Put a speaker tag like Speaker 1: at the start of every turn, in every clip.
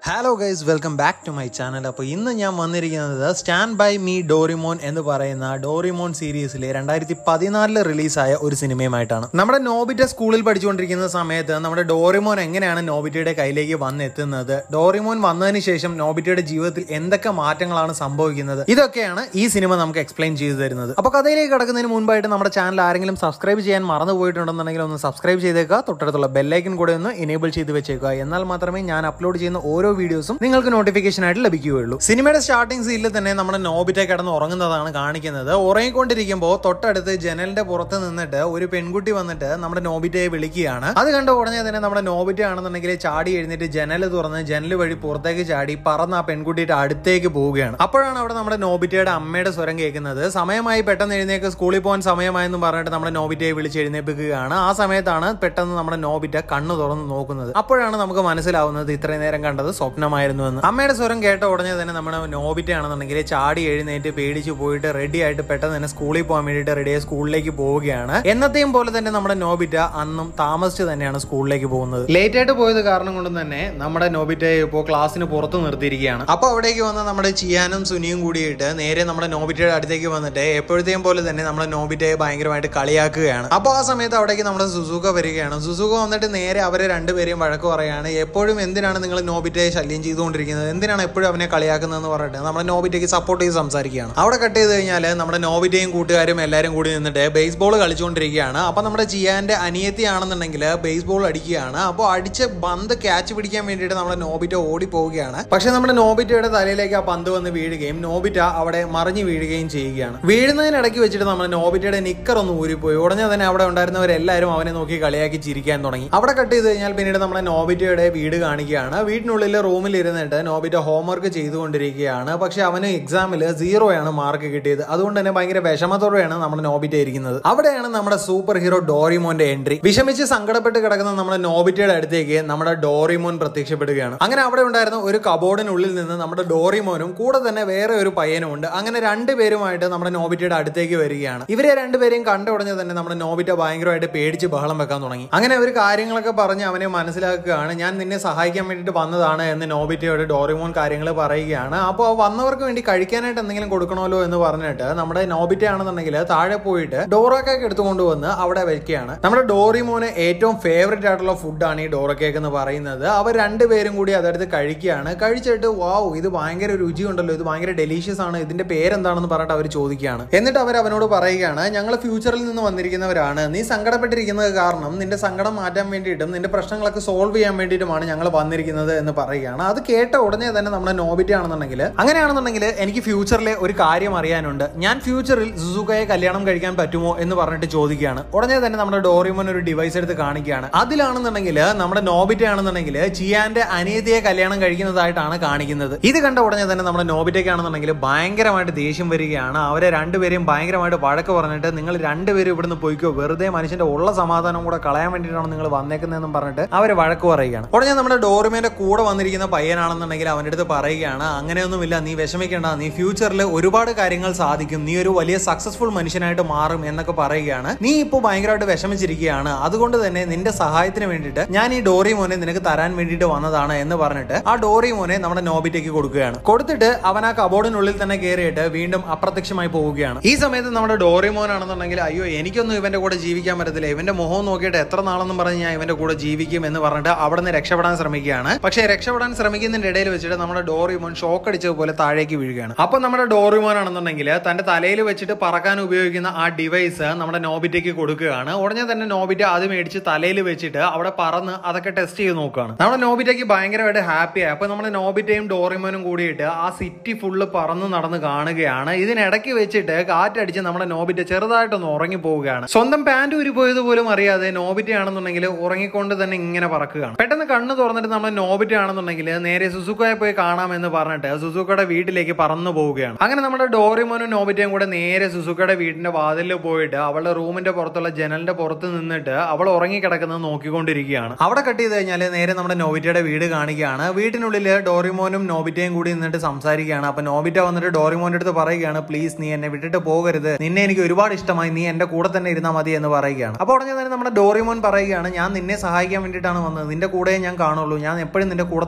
Speaker 1: hello guys welcome back to my channel അപ്പോൾ ഇന്ന് ഞാൻ വന്നിരിക്കുന്നത് സ്റ്റാൻഡ് ബൈ മീ ഡോറിമോൻ എന്ന് പറയുന്ന ഡോറിമോൻ സീരീസിലെ രണ്ടായിരത്തി പതിനാലില് റിലീസായ ഒരു സിനിമയുമായിട്ടാണ് നമ്മുടെ നോബിറ്റ സ്കൂളിൽ പഠിച്ചുകൊണ്ടിരിക്കുന്ന സമയത്ത് നമ്മുടെ ഡോറിമോൻ എങ്ങനെയാണ് നോബിറ്റയുടെ കയ്യിലേക്ക് വന്നെത്തുന്നത് ഡോറിമോൻ വന്നതിന് ശേഷം നോബിറ്റയുടെ ജീവിതത്തിൽ എന്തൊക്കെ മാറ്റങ്ങളാണ് സംഭവിക്കുന്നത് ഇതൊക്കെയാണ് ഈ സിനിമ നമുക്ക് എക്സ്പ്ലെയിൻ ചെയ്തു തരുന്നത് അപ്പോൾ കഥയിലേക്ക് കിടക്കുന്നതിന് മുൻപായിട്ട് നമ്മുടെ ചാനൽ ആരെങ്കിലും സബ്സ്ക്രൈബ് ചെയ്യാൻ മറന്നു പോയിട്ടുണ്ടെന്നുണ്ടെങ്കിൽ ഒന്ന് സബ്സ്ക്രൈബ് ചെയ്തേക്കുക തൊട്ടടുത്തുള്ള ബെല്ലൈക്കൻ കൂടെ ഒന്ന് എനേബിൾ ചെയ്ത് വെച്ചേക്കുക എന്നാൽ മാത്രമേ ഞാൻ അപ്ലോഡ് ചെയ്യുന്ന ഓരോ വീഡിയോസും നിങ്ങൾക്ക് നോട്ടിഫിക്കേഷൻ ആയിട്ട് ലഭിക്കുകയുള്ളൂ സിനിമയുടെ സ്റ്റാർട്ടിംഗ് സീനിൽ തന്നെ നമ്മുടെ നോബിറ്റ കിടന്ന് ഉറങ്ങുന്നതാണ് കാണിക്കുന്നത് ഉറങ്ങിക്കൊണ്ടിരിക്കുമ്പോൾ തൊട്ടടുത്ത് ജനലിന്റെ പുറത്ത് നിന്നിട്ട് ഒരു പെൺകുട്ടി വന്നിട്ട് നമ്മുടെ നോബിറ്റയെ വിളിക്കുകയാണ് അത് കണ്ട ഉടനെ തന്നെ നമ്മുടെ നോബിറ്റ ആണെന്നുണ്ടെങ്കിൽ ചാടി എഴുന്നേറ്റ് ജനൽ തുറന്ന് ജനൽ വഴി പുറത്തേക്ക് ചാടി പറന്ന് ആ പെൺകുട്ടിയുടെ അടുത്തേക്ക് പോവുകയാണ് അപ്പോഴാണ് അവിടെ നമ്മുടെ നോബിറ്റയുടെ അമ്മയുടെ സ്വരം കേൾക്കുന്നത് സമയമായി പെട്ടെന്ന് എഴുന്നേക്ക് സ്കൂളിൽ പോകാൻ സമയമായെന്ന് പറഞ്ഞിട്ട് നമ്മുടെ നോബിറ്റയെ വിളിച്ച് എഴുന്നേൽപ്പിക്കുകയാണ് ആ സമയത്താണ് പെട്ടെന്ന് നമ്മുടെ നോബിറ്റ കണ്ണു തുറന്ന് നോക്കുന്നത് അപ്പോഴാണ് നമുക്ക് മനസ്സിലാവുന്നത് ഇത്രയും നേരം കണ്ടത് സ്വപ്നമായിരുന്നു എന്ന് അമ്മയുടെ സ്വരം കേട്ട ഉടനെ തന്നെ നമ്മുടെ നോബിറ്റ ആണെന്നുണ്ടെങ്കിൽ ചാടി എഴുന്നേറ്റ് പേടിച്ചു പോയിട്ട് റെഡി ആയിട്ട് പെട്ടെന്ന് തന്നെ സ്കൂളിൽ പോകാൻ വേണ്ടിയിട്ട് റെഡിയായി സ്കൂളിലേക്ക് പോവുകയാണ് എന്നത്തെയും പോലെ തന്നെ നമ്മുടെ നോബിറ്റ അന്നും താമസിച്ച് തന്നെയാണ് സ്കൂളിലേക്ക് പോകുന്നത് ലേറ്റ് ആയിട്ട് പോയത് കാരണം കൊണ്ട് തന്നെ നമ്മുടെ നോബിറ്റയെ ഇപ്പോൾ ക്ലാസ്സിന് പുറത്ത് നിർത്തിയിരിക്കുകയാണ് അപ്പൊ അവിടേക്ക് വന്ന നമ്മുടെ ചിയാനും സുനിയും കൂടിയിട്ട് നേരെ നമ്മുടെ നോബിറ്റയുടെ അടുത്തേക്ക് വന്നിട്ട് എപ്പോഴത്തെയും പോലെ തന്നെ നമ്മുടെ നോബിറ്റയെ ഭയങ്കരമായിട്ട് കളിയാക്കുകയാണ് അപ്പോൾ ആ സമയത്ത് അവിടേക്ക് നമ്മുടെ സുസുക വരികയാണ് സുസുക വന്നിട്ട് നേരെ അവരെ രണ്ടുപേരെയും വഴക്ക് പറയാണ് എപ്പോഴും എന്തിനാണ് നിങ്ങൾ നോബിറ്റയെ ശല്യം ചെയ്തുകൊണ്ടിരിക്കുന്നത് എന്തിനാണ് എപ്പോഴും അവനെ കളിയാക്കുന്നതെന്ന് പറഞ്ഞിട്ട് നമ്മുടെ നോബിറ്റയ്ക്ക് സപ്പോർട്ട് ചെയ്ത് സംസാരിക്കുകയാണ് അവിടെ കട്ട് ചെയ്ത് കഴിഞ്ഞാൽ നമ്മുടെ നോബിറ്റയും കൂട്ടുകാരും എല്ലാവരും കൂടി നിന്നിട്ട് ബേസ്ബോൾ കളിച്ചുകൊണ്ടിരിക്കുകയാണ് അപ്പോൾ നമ്മുടെ ജിയാന്റെ അനിയത്തി ആണെന്നുണ്ടെങ്കിൽ ബേസ്ബോൾ അടിക്കുകയാണ് അപ്പോൾ അടിച്ച് പന്ത് ക്യാച്ച് പിടിക്കാൻ വേണ്ടിയിട്ട് നമ്മുടെ നോബിറ്റ ഓടി പോവുകയാണ് പക്ഷെ നമ്മുടെ നോബിറ്റയുടെ തലയിലേക്ക് ആ പന്ത് വന്ന് വീഴുകയും നോബിറ്റ അവിടെ മറിഞ്ഞു വീഴുകയും ചെയ്യുകയാണ് വീഴുന്നതിനിടയ്ക്ക് വെച്ചിട്ട് നമ്മുടെ നോബിറ്റയുടെ നിക്കർ ഒന്ന് ഊരിപ്പോയി ഉടനെ തന്നെ അവിടെ ഉണ്ടായിരുന്നവരെല്ലാവരും അവനെ നോക്കി കളിയാക്കി ചിരിക്കാൻ തുടങ്ങി അവിടെ കട്ട് ചെയ്ത് കഴിഞ്ഞാൽ പിന്നീട് നമ്മുടെ നോബിറ്റയുടെ വീട് കാണിക്കുകയാണ് വീടിനുള്ളിൽ റൂമിൽ ഇരുന്നിട്ട് നോബിറ്റ ഹോംവർക്ക് ചെയ്തുകൊണ്ടിരിക്കുകയാണ് പക്ഷെ അവന് എക്സാമിൽ സീറോയാണ് മാർക്ക് കിട്ടിയത് അതുകൊണ്ട് തന്നെ ഭയങ്കര വിഷമത്തോടെയാണ് നമ്മുടെ നോബിറ്റ ഇരിക്കുന്നത് അവിടെയാണ് നമ്മുടെ സൂപ്പർ ഹീറോ ഡോറിമോന്റെ എൻട്രി വിഷമിച്ച് സങ്കടപ്പെട്ട് കിടക്കുന്ന നമ്മുടെ നോബിറ്റയുടെ അടുത്തേക്ക് നമ്മുടെ ഡോറിമോൻ പ്രത്യക്ഷപ്പെടുകയാണ് അങ്ങനെ അവിടെ ഉണ്ടായിരുന്ന ഒരു കബോർഡിനുള്ളിൽ നിന്ന് നമ്മുടെ ഡോറിമോനും കൂടെ തന്നെ വേറെ ഒരു പയ്യനും ഉണ്ട് അങ്ങനെ രണ്ടുപേരുമായിട്ട് നമ്മുടെ നോബിറ്റയുടെ അടുത്തേക്ക് വരികയാണ് ഇവരെ രണ്ടുപേരെയും കണ്ട ഉടനെ തന്നെ നമ്മുടെ നോബിറ്റ ഭയങ്കരമായിട്ട് പേടിച്ച് ബഹളം വെക്കാൻ തുടങ്ങി അങ്ങനെ ഒരു കാര്യങ്ങളൊക്കെ പറഞ്ഞ് അവനെ മനസ്സിലാക്കുകയാണ് ഞാൻ നിന്നെ സഹായിക്കാൻ വേണ്ടിയിട്ട് വന്നതാണ് എന്ന് നോബിറ്റയോട് ഡോറിമോൻ കാര്യങ്ങൾ പറയുകയാണ് അപ്പോൾ വന്നവർക്ക് വേണ്ടി കഴിക്കാനായിട്ട് എന്തെങ്കിലും കൊടുക്കണമല്ലോ എന്ന് പറഞ്ഞിട്ട് നമ്മുടെ നോബിറ്റ ആണെന്നുണ്ടെങ്കിൽ താഴെ പോയിട്ട് ഡോറക്കേക്ക് എടുത്തുകൊണ്ട് വന്ന് അവിടെ വെക്കുകയാണ് നമ്മുടെ ഡോറിമോന് ഏറ്റവും ഫേവറേറ്റ് ആയിട്ടുള്ള ഫുഡാണ് ഈ ഡോറക്കേക്ക് എന്ന് പറയുന്നത് അവർ രണ്ടുപേരും കൂടി അതെടുത്ത് കഴിക്കുകയാണ് കഴിച്ചിട്ട് വാവ് ഇത് ഭയങ്കര രുചിയുണ്ടല്ലോ ഇത് ഭയങ്കര ഡെലീഷ്യസ് ആണ് ഇതിന്റെ പേരെന്താണെന്ന് പറഞ്ഞിട്ട് അവർ ചോദിക്കുകയാണ് എന്നിട്ട് അവർ അവനോട് പറയുകയാണ് ഞങ്ങൾ ഫ്യൂച്ചറിൽ നിന്ന് വന്നിരിക്കുന്നവരാണ് നീ സങ്കടപ്പെട്ടിരിക്കുന്നത് കാരണം നിന്റെ സങ്കടം മാറ്റാൻ വേണ്ടിയിട്ടും നിന്റെ പ്രശ്നങ്ങളൊക്കെ സോൾവ് ചെയ്യാൻ വേണ്ടിയിട്ടുമാണ് ഞങ്ങൾ വന്നിരിക്കുന്നത് എന്ന് പറയുകയാണ് അത് കേട്ട ഉടനെ തന്നെ നമ്മുടെ നോബിറ്റി ആണെന്നുണ്ടെങ്കിൽ അങ്ങനെയാണെന്നുണ്ടെങ്കിൽ എനിക്ക് ഫ്യൂച്ചറിലെ ഒരു കാര്യം അറിയാനുണ്ട് ഞാൻ ഫ്യൂച്ചറിൽ സുസുക്കയെ കല്യാണം കഴിക്കാൻ പറ്റുമോ എന്ന് പറഞ്ഞിട്ട് ചോദിക്കുകയാണ് ഉടനെ തന്നെ നമ്മുടെ ഡോറിമോൻ ഒരു ഡിവൈസ് എടുത്ത് കാണിക്കുകയാണ് അതിലാണെന്നുണ്ടെങ്കിൽ നമ്മുടെ നോബിറ്റ ആണെന്നുണ്ടെങ്കിൽ ചിയാന്റെ അനിയത്തിയെ കല്യാണം കഴിക്കുന്നതായിട്ടാണ് കാണിക്കുന്നത് ഇത് കണ്ട ഉടനെ തന്നെ നമ്മുടെ നോബിറ്റയ്ക്ക് ആണെന്നുണ്ടെങ്കിൽ ഭയങ്കരമായിട്ട് ദേഷ്യം വരികയാണ് അവരെ രണ്ടുപേരെയും ഭയങ്കരമായിട്ട് വഴക്ക് പറഞ്ഞിട്ട് നിങ്ങൾ രണ്ടുപേരും ഇവിടുന്ന് പോയിക്കോ വെറുതെ മനുഷ്യന്റെ ഉള്ള സമാധാനം കൂടെ കളയാൻ വേണ്ടിയിട്ടാണ് നിങ്ങൾ വന്നേക്കുന്നതെന്നും പറഞ്ഞിട്ട് അവരെ വഴക്ക് പറയുകയാണ് ഉടനെ നമ്മുടെ ഡോറിമേന്റെ കൂടെ വന്നിരിക്കുന്ന പയ്യനാണെന്നുണ്ടെങ്കിൽ അവന്റെ അടുത്ത് പറയുകയാണ് അങ്ങനെയൊന്നുമില്ല നീ വിഷമിക്കേണ്ട നീ ഫ്യൂച്ചറിൽ ഒരുപാട് കാര്യങ്ങൾ സാധിക്കും നീ ഒരു വലിയ സക്സസ്ഫുൾ മനുഷ്യനായിട്ട് മാറും എന്നൊക്കെ പറയുകയാണ് നീ ഇപ്പോൾ ഭയങ്കരമായിട്ട് വിഷമിച്ചിരിക്കുകയാണ് അതുകൊണ്ട് തന്നെ നിന്റെ സഹായത്തിന് വേണ്ടിയിട്ട് ഞാൻ ഈ ഡോറി മോനെ നിനക്ക് തരാൻ വേണ്ടിയിട്ട് വന്നതാണ് എന്ന് പറഞ്ഞിട്ട് ആ ഡോറി മോനെ നമ്മുടെ നോബിറ്റയ്ക്ക് കൊടുക്കുകയാണ് കൊടുത്തിട്ട് അവൻ ആ കബോർഡിനുള്ളിൽ തന്നെ കയറിയിട്ട് വീണ്ടും അപ്രത്യക്ഷമായി പോവുകയാണ് ഈ സമയത്ത് നമ്മുടെ ഡോറി മോൻ ആണെന്നുണ്ടെങ്കിൽ അയ്യോ എനിക്കൊന്നും ഇവന്റെ കൂടെ ജീവിക്കാൻ പറ്റത്തില്ല ഇവന്റെ മുഖം നോക്കിയിട്ട് എത്ര നാളെന്നും പറഞ്ഞ് ഞാൻ ഇവന്റെ കൂടെ ജീവിക്കും എന്ന് പറഞ്ഞിട്ട് അവിടെ നിന്ന് രക്ഷപ്പെടാൻ ശ്രമിക്കുകയാണ് പക്ഷേ രക്ഷപ്പെടാൻ ശ്രമിക്കുന്നതിന്റെ ഇടയിൽ വെച്ചിട്ട് നമ്മുടെ ഡോറിമോൻ ഷോക്ക് അടിച്ചതുപോലെ താഴേക്ക് വീഴുകയാണ് അപ്പൊ നമ്മുടെ ഡോറിമോൻ ആണെന്നുണ്ടെങ്കിൽ തന്റെ തലയിൽ വെച്ചിട്ട് പറക്കാൻ ഉപയോഗിക്കുന്ന ആ ഡിവൈസ് നമ്മുടെ നോബിറ്റയ്ക്ക് കൊടുക്കുകയാണ് ഉടനെ തന്നെ നോബിറ്റ അത് മേടിച്ച് തലയിൽ വെച്ചിട്ട് അവിടെ പറന്ന് അതൊക്കെ ടെസ്റ്റ് ചെയ്ത് നോക്കുകയാണ് നമ്മുടെ നോബിറ്റയ്ക്ക് ഭയങ്കരമായിട്ട് ഹാപ്പിയായി അപ്പൊ നമ്മുടെ നോബിറ്റയും ഡോറിമോനും കൂടിയിട്ട് ആ സിറ്റി ഫുള്ള് പറന്ന് നടന്ന് കാണുകയാണ് ഇതിനിടയ്ക്ക് വെച്ചിട്ട് കാറ്റടിച്ച് നമ്മുടെ നോബിറ്റ ചെറുതായിട്ടൊന്ന് ഉറങ്ങി പോവുകയാണ് സ്വന്തം പാന്റ് ഉരുപോയത് പോലും അറിയാതെ നോബിറ്റ ആണെന്നുണ്ടെങ്കിൽ ഉറങ്ങിക്കൊണ്ട് തന്നെ ഇങ്ങനെ പറക്കുകയാണ് പെട്ടെന്ന് കണ്ണ് തുറന്നിട്ട് നമ്മുടെ നോബിറ്റ ആണെന്നുണ്ടെങ്കിൽ നേരെ സുസുക്കയെ പോയി കാണാമെന്ന് പറഞ്ഞിട്ട് സുസുക്കയുടെ വീട്ടിലേക്ക് പറന്നു പോവുകയാണ് അങ്ങനെ നമ്മുടെ ഡോറിമോനും നോബിറ്റയും കൂടെ നേരെ സുസുക്കയുടെ വീടിന്റെ വാതിലിൽ പോയിട്ട് അവളുടെ റൂമിന്റെ പുറത്തുള്ള ജനലിന്റെ പുറത്ത് നിന്നിട്ട് അവൾ ഉറങ്ങിക്കിടക്കുന്നത് നോക്കിക്കൊണ്ടിരിക്കുകയാണ് അവിടെ കട്ട് ചെയ്ത് കഴിഞ്ഞാൽ നേരെ നമ്മുടെ നോബിറ്റയുടെ വീട് കാണിക്കുകയാണ് വീട്ടിനുള്ളിൽ ഡോറിമോനും നോബിറ്റയും കൂടി നിന്നിട്ട് സംസാരിക്കുകയാണ് അപ്പൊ നോബിറ്റ വന്നിട്ട് ഡോറിമോന്റെ അടുത്ത് പറയുകയാണ് പ്ലീസ് നീ എന്നെ വിട്ടിട്ട് പോകരുത് നിന്നെ എനിക്ക് ഒരുപാട് ഇഷ്ടമായി നീ എന്റെ കൂടെ തന്നെ ഇരുന്നാൽ മതി എന്ന് പറയുകയാണ് അപ്പോൾ ഉടനെ തന്നെ നമ്മുടെ ഡോറിമോൻ പറയുകയാണ് ഞാൻ നിന്നെ സഹായിക്കാൻ വേണ്ടിയിട്ടാണ് വന്നത് നിന്റെ കൂടെ ഞാൻ കാണുള്ളൂ ഞാൻ എപ്പോഴും നിന്റെ കൂടെ തന്നെ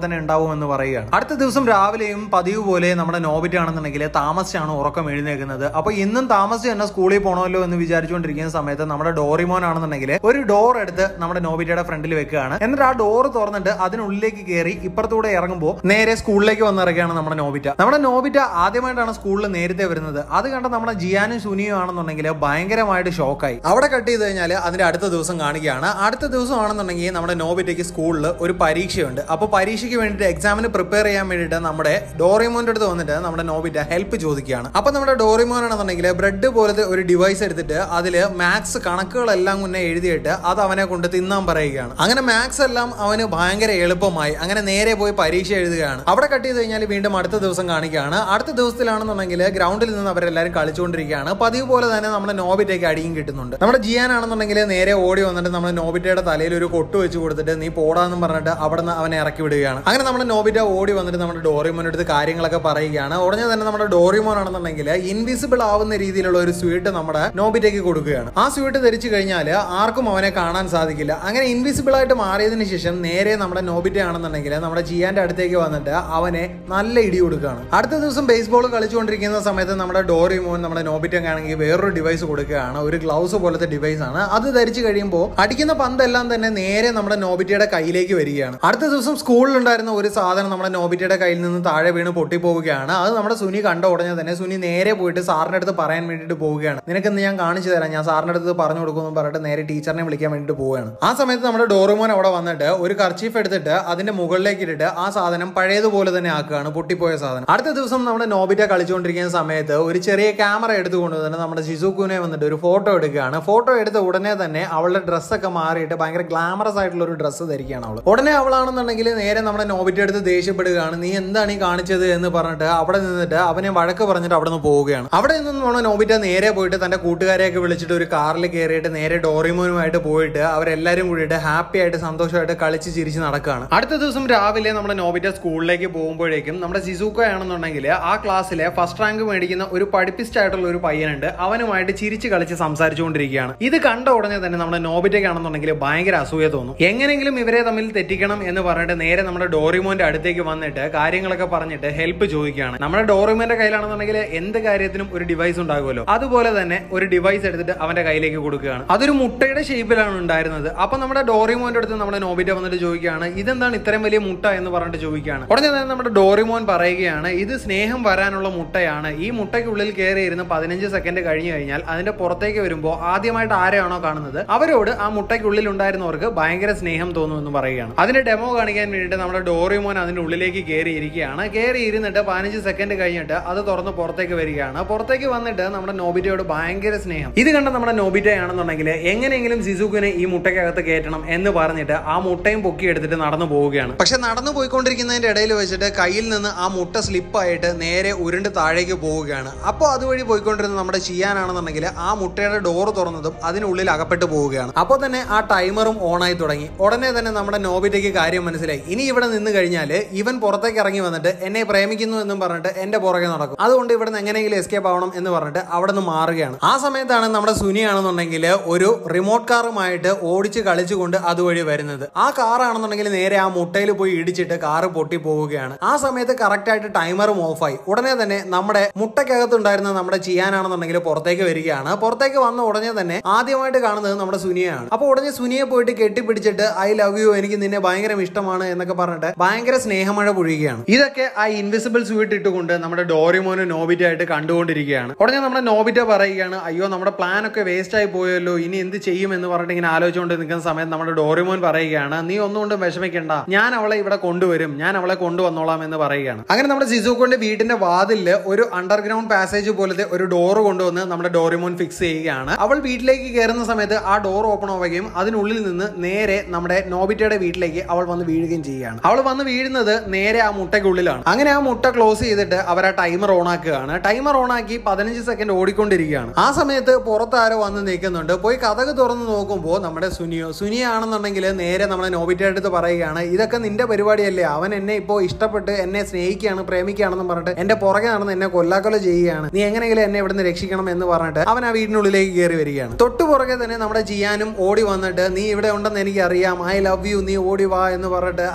Speaker 1: തന്നെ ഉണ്ടാവും എന്ന് പറയുകയാണ് അടുത്ത ദിവസം രാവിലെയും പതിവ് പോലെ നമ്മുടെ നോബിറ്റ് ആണെന്നുണ്ടെങ്കിൽ താമസിച്ചാണ് ഉറക്കം എഴുന്നേക്കുന്നത് അപ്പൊ ഇന്നും താമസിച്ച് തന്നെ സ്കൂളിൽ പോകണമല്ലോ എന്ന് വിചാരിച്ചുകൊണ്ടിരിക്കുന്ന സമയത്ത് നമ്മുടെ ഡോറിമോൻ ആണെന്നുണ്ടെങ്കിൽ ഒരു ഡോർ എടുത്ത് നമ്മുടെ നോബിറ്റയുടെ ഫ്രണ്ടിൽ വെക്കുകയാണ് എന്നിട്ട് ആ ഡോർ തുറന്നിട്ട് അതിനുള്ളിലേക്ക് കയറി ഇപ്പുറത്തൂടെ ഇറങ്ങുമ്പോൾ നേരെ സ്കൂളിലേക്ക് വന്നിറക്കുകയാണ് നമ്മുടെ നോബിറ്റ നമ്മുടെ നോബിറ്റ ആദ്യമായിട്ടാണ് സ്കൂളിൽ നേരത്തെ വരുന്നത് അത് കണ്ട നമ്മുടെ ജിയാനും സുനിയും ആണെന്നുണ്ടെങ്കിൽ ഭയങ്കരമായിട്ട് ഷോക്കായി അവിടെ കട്ട് ചെയ്ത് കഴിഞ്ഞാൽ അതിന്റെ അടുത്ത ദിവസം കാണിക്കുകയാണ് അടുത്ത ദിവസം ആണെന്നുണ്ടെങ്കിൽ നമ്മുടെ നോബിറ്റയ്ക്ക് സ്കൂളിൽ ഒരു പരീക്ഷയുണ്ട് അപ്പോൾ പരീക്ഷയ്ക്ക് വേണ്ടിയിട്ട് എക്സാമിന് പ്രിപ്പയർ ചെയ്യാൻ വേണ്ടിയിട്ട് നമ്മുടെ ഡോറിമോന്റെ അടുത്ത് വന്നിട്ട് നമ്മുടെ നോബിറ്റ ഹെൽപ്പ് ചോദിക്കുകയാണ് അപ്പോൾ നമ്മുടെ ഡോറിമോൻ ആണെന്നുണ്ടെങ്കിൽ ബ്രെഡ് പോലത്തെ ഒരു ഡിവൈസ് എടുത്തിട്ട് അതിൽ മാത്സ് കണക്കുകളെല്ലാം മുന്നേ എഴുതിയിട്ട് അത് അവനെ കൊണ്ട് തിന്നാൻ പറയുകയാണ് അങ്ങനെ മാത്സ് എല്ലാം അവന് ഭയങ്കര എളുപ്പമായി അങ്ങനെ നേരെ പോയി പരീക്ഷ എഴുതുകയാണ് അവിടെ കട്ട് ചെയ്ത് കഴിഞ്ഞാൽ വീണ്ടും അടുത്ത ദിവസം കാണിക്കുകയാണ് അടുത്ത ദിവസത്തിലാണെന്നുണ്ടെങ്കിൽ ഗ്രൗണ്ടിൽ നിന്ന് അവരെല്ലാവരും കളിച്ചുകൊണ്ടിരിക്കുകയാണ് പതിവ് പോലെ തന്നെ നമ്മുടെ നോബിറ്റയ്ക്ക് അടിയും കിട്ടുന്നുണ്ട് നമ്മുടെ ജിയാൻ ആണെന്നുണ്ടെങ്കിൽ നേരെ ഓടി വന്നിട്ട് നമ്മുടെ നോബിറ്റയുടെ തലയിൽ ഒരു കൊട്ട് വെച്ച് കൊടുത്തിട്ട് നീ പോടാന്നും പറഞ്ഞിട്ട് അവിടെ നിന്ന് അവനെ ഇറക്കി വിടുകയാണ് അങ്ങനെ നമ്മുടെ നോബിറ്റ ഓടി വന്നിട്ട് നമ്മുടെ ഡോറിമോൻ്റെ അടുത്ത് കാര്യങ്ങളൊക്കെ പറയുകയാണ് ഉടനെ തന്നെ നമ്മുടെ ഡോറിമോൻ ആണെന്നുണ്ടെങ്കിൽ ഇൻവിസിബിൾ ആവുന്ന രീതിയിലുള്ള ഒരു സ്വീറ്റ് നമ്മുടെ നോബിറ്റയ്ക്ക് കൊടുക്കുകയാണ് ആ സ്വീറ്റ് ധരിച്ചു കഴിഞ്ഞാൽ ആർക്കും അവനെ കാണാൻ സാധിക്കില്ല അങ്ങനെ ഇൻവിസിബിൾ ആയിട്ട് മാറിയതിനു ശേഷം നേരെ നമ്മുടെ നോബിറ്റ ആണെന്നുണ്ടെങ്കിൽ നമ്മുടെ ജിയാന്റെ അടുത്തേക്ക് വന്നിട്ട് അവനെ നല്ല ഇടി കൊടുക്കുകയാണ് അടുത്ത ദിവസം ബേസ്ബോൾ കളിച്ചുകൊണ്ടിരിക്കുന്ന സമയത്ത് നമ്മുടെ ഡോറിമോൻ നമ്മുടെ നോബിറ്റൊക്കെ ആണെങ്കിൽ വേറൊരു ഡിവൈസ് കൊടുക്കുകയാണ് ഒരു ഗ്ലൗസ് പോലത്തെ ഡിവൈസ് ആണ് അത് ധരിച്ചു കഴിയുമ്പോൾ അടിക്കുന്ന പന്തെല്ലാം തന്നെ നേരെ നമ്മുടെ നോബിറ്റയുടെ കയ്യിലേക്ക് വരികയാണ് അടുത്ത ദിവസം സ്കൂളിലുണ്ടായിരുന്ന ഒരു സാധനം നമ്മുടെ നോബിറ്റയുടെ കയ്യിൽ നിന്ന് താഴെ വീണ് പൊട്ടിപ്പോവുകയാണ് അത് നമ്മുടെ സുനി കണ്ട ഉടനെ തന്നെ സുനി നേരെ പോയിട്ട് സാറിന്റെ അടുത്ത് പറയാൻ വേണ്ടിയിട്ട് പോവുകയാണ് നിനക്കെന്ന് ഞാൻ കാണിച്ചു തരാം ഞാൻ സാറിന്റെ അടുത്ത് പറഞ്ഞു കൊടുക്കുമെന്ന് പറഞ്ഞിട്ട് നേരെ ടീച്ചറിനെ വിളിക്കാൻ വേണ്ടിയിട്ട് പോവുകയാണ് ആ സമയത്ത് നമ്മുടെ ഡോറുമോൻ അവിടെ വന്നിട്ട് ഒരു കർച്ചീഫ് എടുത്തിട്ട് അതിന്റെ മുകളിലേക്ക് ഇട്ടിട്ട് ആ സാധനം പഴയതുപോലെ തന്നെ ആക്കുകയാണ് പൊട്ടിപ്പോയ സാധനം അടുത്ത ദിവസം നമ്മുടെ നോബിറ്റ കളിച്ചുകൊണ്ടിരിക്കുന്ന സമയത്ത് ഒരു ചെറിയ ക്യാമറ എടുത്തുകൊണ്ട് തന്നെ നമ്മുടെ ഷിസുക്കുനെ വന്നിട്ട് ഒരു ഫോട്ടോ എടുക്കുകയാണ് ഫോട്ടോ എടുത്ത ഉടനെ തന്നെ അവളുടെ ഡ്രസ്സൊക്കെ മാറിയിട്ട് ഭയങ്കര ഗ്ലാമറസ് ആയിട്ടുള്ള ഒരു ഡ്രസ്സ് ധരിക്കുകയാണ് അവൾ ഉടനെ അവളാണെന്നുണ്ടെങ്കിൽ നേരെ നമ്മുടെ നോബിറ്റ എടുത്ത് ദേഷ്യപ്പെടുകയാണ് നീ എന്താണ് ഈ കാണിച്ചത് എന്ന് പറഞ്ഞിട്ട് അവിടെ നിന്നിട്ട് അവനെ വഴക്ക് പറഞ്ഞിട്ട് അവിടെ നിന്ന് പോവുകയാണ് അവിടെ നിന്നും നമ്മുടെ നോബിറ്റ നേരെ പോയിട്ട് തന്റെ കൂട്ടുകാരെയൊക്കെ വിളിച്ചിട്ട് ഒരു കാറിൽ കയറിയിട്ട് നേരെ ഡോറിമോനുമായിട്ട് പോയിട്ട് അവരെല്ലാരും കൂടിയിട്ട് ഹാപ്പി ആയിട്ട് സന്തോഷമായിട്ട് കളിച്ച് ചിരിച്ച് നടക്കുകയാണ് അടുത്ത ദിവസം രാവിലെ നമ്മുടെ നോബിറ്റ സ്കൂളിലേക്ക് പോകുമ്പോഴേക്കും നമ്മുടെ സിസൂക്കോ ആണെന്നുണ്ടെങ്കിൽ ആ ക്ലാസ്സിലെ ഫസ്റ്റ് റാങ്ക് മേടിക്കുന്ന ഒരു പഠിപ്പിസ്റ്റ് ആയിട്ടുള്ള ഒരു പയ്യനുണ്ട് അവനുമായിട്ട് ചിരിച്ച് കളിച്ച് സംസാരിച്ചുകൊണ്ടിരിക്കുകയാണ് ഇത് കണ്ട ഉടനെ തന്നെ നമ്മുടെ നോബിറ്റയ്ക്കാണെന്നുണ്ടെങ്കിൽ ഭയങ്കര അസൂയ തോന്നും എങ്ങനെയെങ്കിലും ഇവരെ തമ്മിൽ തെറ്റിക്കണം എന്ന് പറഞ്ഞിട്ട് നേരെ നമ്മുടെ ഡോറിമോന്റെ അടുത്തേക്ക് വന്നിട്ട് കാര്യങ്ങളൊക്കെ പറഞ്ഞിട്ട് ഹെൽപ്പ് ചോദിക്കുകയാണ് നമ്മുടെ ഡോറിമോന്റെ കയ്യിലാണെന്നുണ്ടെങ്കിൽ എന്ത് കാര്യത്തിനും ഒരു ഡിവൈസ് ഉണ്ടാകുമല്ലോ അതുപോലെ തന്നെ ഒരു ഡിവൈസ് എടുത്തിട്ട് അവന്റെ കയ്യിലേക്ക് കൊടുക്കുകയാണ് അതൊരു മുട്ടയുടെ ഷേപ്പിലാണ് ഉണ്ടായിരുന്നത് അപ്പൊ നമ്മുടെ ഡോറിമോന്റെ അടുത്ത് നമ്മുടെ നോബിറ്റ വന്നിട്ട് ചോദിക്കുകയാണ് ഇതെന്താണ് ഇത്രയും വലിയ മുട്ട എന്ന് പറഞ്ഞിട്ട് ചോദിക്കുകയാണ് ഉടനെ തന്നെ നമ്മുടെ ഡോറിമോൻ പറയുകയാണ് ഇത് സ്നേഹം വരാനുള്ള മുട്ടയാണ് ഈ മുട്ടയ്ക്കുള്ളിൽ കയറി ഇരുന്ന് പതിനഞ്ച് സെക്കൻഡ് കഴിഞ്ഞു കഴിഞ്ഞാൽ അതിന്റെ പുറത്തേക്ക് വരുമ്പോൾ ആദ്യമായിട്ട് ആരെയാണോ കാണുന്നത് അവരോട് ആ മുട്ടയ്ക്കുള്ളിൽ ഉണ്ടായിരുന്നവർക്ക് ഭയങ്കര സ്നേഹം തോന്നുമെന്ന് പറയുകയാണ് അതിന്റെ ഡെമോ കാണിക്കാൻ വേണ്ടിയിട്ട് നമ്മുടെ ഡോറിമോൻ അതിന്റെ ഉള്ളിലേക്ക് കയറി ഇരിക്കുകയാണ് കയറി ഇരുന്നിട്ട് പതിനഞ്ച് സെക്കൻഡ് കഴിഞ്ഞിട്ട് അത് തുറന്ന് പുറത്തേക്ക് വരികയാണ് പുറത്തേക്ക് വന്നിട്ട് നമ്മുടെ നോബിറ്റയോട് ഭയങ്കര സ്നേഹം ഇത് കണ്ട നമ്മുടെ നോബിറ്റ ആണെന്നുണ്ടെങ്കിൽ എങ്ങനെയെങ്കിലും സിസുക്കിനെ ഈ മുട്ടയ്ക്കകത്ത് കയറ്റണം എന്ന് പറഞ്ഞിട്ട് ആ മുട്ടയും പൊക്കി എടുത്തിട്ട് നടന്നു പോവുകയാണ് പക്ഷെ നടന്നു പോയിക്കൊണ്ടിരിക്കുന്നതിന്റെ ഇടയിൽ വെച്ചിട്ട് കയ്യിൽ നിന്ന് ആ മുട്ട സ്ലിപ്പായിട്ട് നേരെ ഉരുണ്ട് താഴേക്ക് പോവുകയാണ് അപ്പോൾ അതുവഴി പോയിക്കൊണ്ടിരുന്ന നമ്മുടെ ചെയ്യാനാണെന്നുണ്ടെങ്കിൽ ആ മുട്ടയുടെ ഡോറ് തുറന്നതും അതിനുള്ളിൽ അകപ്പെട്ടു പോവുകയാണ് അപ്പോൾ തന്നെ ആ ടൈമറും ഓണായി തുടങ്ങി ഉടനെ തന്നെ നമ്മുടെ നോബിറ്റയ്ക്ക് കാര്യം മനസ്സിലായി ഇനി ഇവിടെ നിന്ന് കഴിഞ്ഞാൽ ഇവൻ പുറത്തേക്ക് ഇറങ്ങി വന്നിട്ട് എന്നെ പ്രേമിക്കുന്നു എന്നും പറഞ്ഞിട്ട് എന്റെ പുറകെ നടക്കും അതുകൊണ്ട് ഇവിടെ നിന്ന് എങ്ങനെയെങ്കിലും എസ്കേപ്പ് ആവണം എന്ന് പറഞ്ഞിട്ട് അവിടെ നിന്ന് മാറുകയാണ് ആ സമയത്താണ് നമ്മുടെ സുനി ആണെന്നുണ്ടെങ്കിൽ ഒരു റിമോട്ട് കാറുമായിട്ട് ഓടിച്ച് കളിച്ചുകൊണ്ട് അതുവഴി വരുന്നത് ആ കാറാണെന്നുണ്ടെങ്കിൽ നേരെ ആ മുട്ടയിൽ പോയി ഇടിച്ചിട്ട് കാറ് പൊട്ടി പോവുകയാണ് ആ സമയത്ത് കറക്റ്റ് ആയിട്ട് ടൈമറും ഓഫായി ഉടനെ തന്നെ നമ്മുടെ മുട്ടയ്ക്കകത്തുണ്ടായിരുന്ന നമ്മുടെ ചെയ്യാനാണെന്നുണ്ടെങ്കിൽ പുറത്തേക്ക് വരികയാണ് പുറത്തേക്ക് വന്ന ഉടനെ തന്നെ ആദ്യമായിട്ട് കാണുന്നത് നമ്മുടെ സുനിയാണ് അപ്പോൾ ഉടനെ സുനിയെ പോയിട്ട് കെട്ടിപ്പിടിച്ചിട്ട് ഐ ലവ് യു എനിക്ക് നിന്നെ ഭയങ്കര ഇഷ്ടമാണ് എന്നൊക്കെ പറഞ്ഞിട്ട് ഭയങ്കര സ്നേഹമഴ പൊഴിയുകയാണ് ഇതൊക്കെ ആ ഇൻവിസിബിൾ സ്വീറ്റ് ഇട്ടുകൊണ്ട് നമ്മുടെ ഡോറിമോനും നോബിറ്റ ആയിട്ട് കണ്ടുകൊണ്ടിരിക്കുകയാണ് ഉടനെ നമ്മുടെ നോബിറ്റ പറയുകയാണ് അയ്യോ നമ്മുടെ പ്ലാൻ ഒക്കെ വേസ്റ്റ് ആയി പോയല്ലോ ഇനി എന്ത് ചെയ്യും എന്ന് പറഞ്ഞിട്ട് ഇങ്ങനെ ആലോചിച്ചുകൊണ്ട് നിൽക്കുന്ന സമയത്ത് നമ്മുടെ ഡോറിമോൻ പറയുകയാണ് നീ ഒന്നുകൊണ്ടും വിഷമിക്കണ്ട ഞാൻ അവളെ ഇവിടെ കൊണ്ടുവരും ഞാൻ അവളെ കൊണ്ടുവന്നോളാം എന്ന് പറയുകയാണ് അങ്ങനെ നമ്മുടെ സിസുക്കോന്റെ വീടിന്റെ വാതിലില് ഒരു അണ്ടർഗ്രൗണ്ട് പാസേജ് പോലത്തെ ഒരു ഡോർ കൊണ്ടുവന്ന് നമ്മുടെ ഡോറിമോൻ ഫിക്സ് ചെയ്യുകയാണ് അവൾ വീട്ടിലേക്ക് കയറുന്ന സമയത്ത് ആ ഡോർ ഓപ്പൺ ആവുകയും അതിനുള്ളിൽ നിന്ന് നേരെ നമ്മുടെ നോബിറ്റയുടെ വീട്ടിലേക്ക് അവൾ വന്ന് വീഴുകയും ചെയ്യുകയാണ് അവൾ വന്ന് വീഴുന്നത് നേരെ ആ മുട്ടയ്ക്കുള്ളിലാണ് അങ്ങനെ ആ മുട്ട ക്ലോസ് ചെയ്തിട്ട് അവർ ആ ടൈമർ ഓൺ ആക്കുകയാണ് ടൈമർ ഓൺ ആക്കി പതിനഞ്ച് സെക്കൻഡ് ഓടിക്കൊണ്ടിരിക്കുകയാണ് ആ സമയത്ത് പുറത്ത് ആരോ വന്ന് നിൽക്കുന്നുണ്ട് പോയി കഥക് തുറന്ന് നോക്കുമ്പോൾ നമ്മുടെ സുനിയോ സുനിയാണെന്നുണ്ടെങ്കിൽ നേരെ നമ്മുടെ നോബിറ്റയുടെ അടുത്ത് പറയുകയാണ് ഇതൊക്കെ നിന്റെ പരിപാടിയല്ലേ അവൻ എന്നെ ഇപ്പോൾ ഇഷ്ടപ്പെട്ട് എന്നെ സ്നേഹിക്കുകയാണ് പ്രേമിക്കുകയാണെന്ന് പറഞ്ഞിട്ട് എന്റെ പുറകെ നടന്ന് എന്നെ കൊല്ലാക്കൊല ചെയ്യുകയാണ് നീ എങ്ങനെയെങ്കിലും എന്നെ ഇവിടുന്ന് രക്ഷിക്കണം എന്ന് പറഞ്ഞിട്ട് അവൻ ആ വീടിനുള്ളിലേക്ക് കയറി വരികയാണ് തൊട്ടു പുറകെ തന്നെ നമ്മുടെ ജിയാനും ഓടി വന്നിട്ട് നീ ഇവിടെ ഉണ്ടെന്ന് എനിക്ക് അറിയാം ഐ ലവ് യു നീ ഓടി വാ എന്ന് പറഞ്ഞിട്ട് അവനെ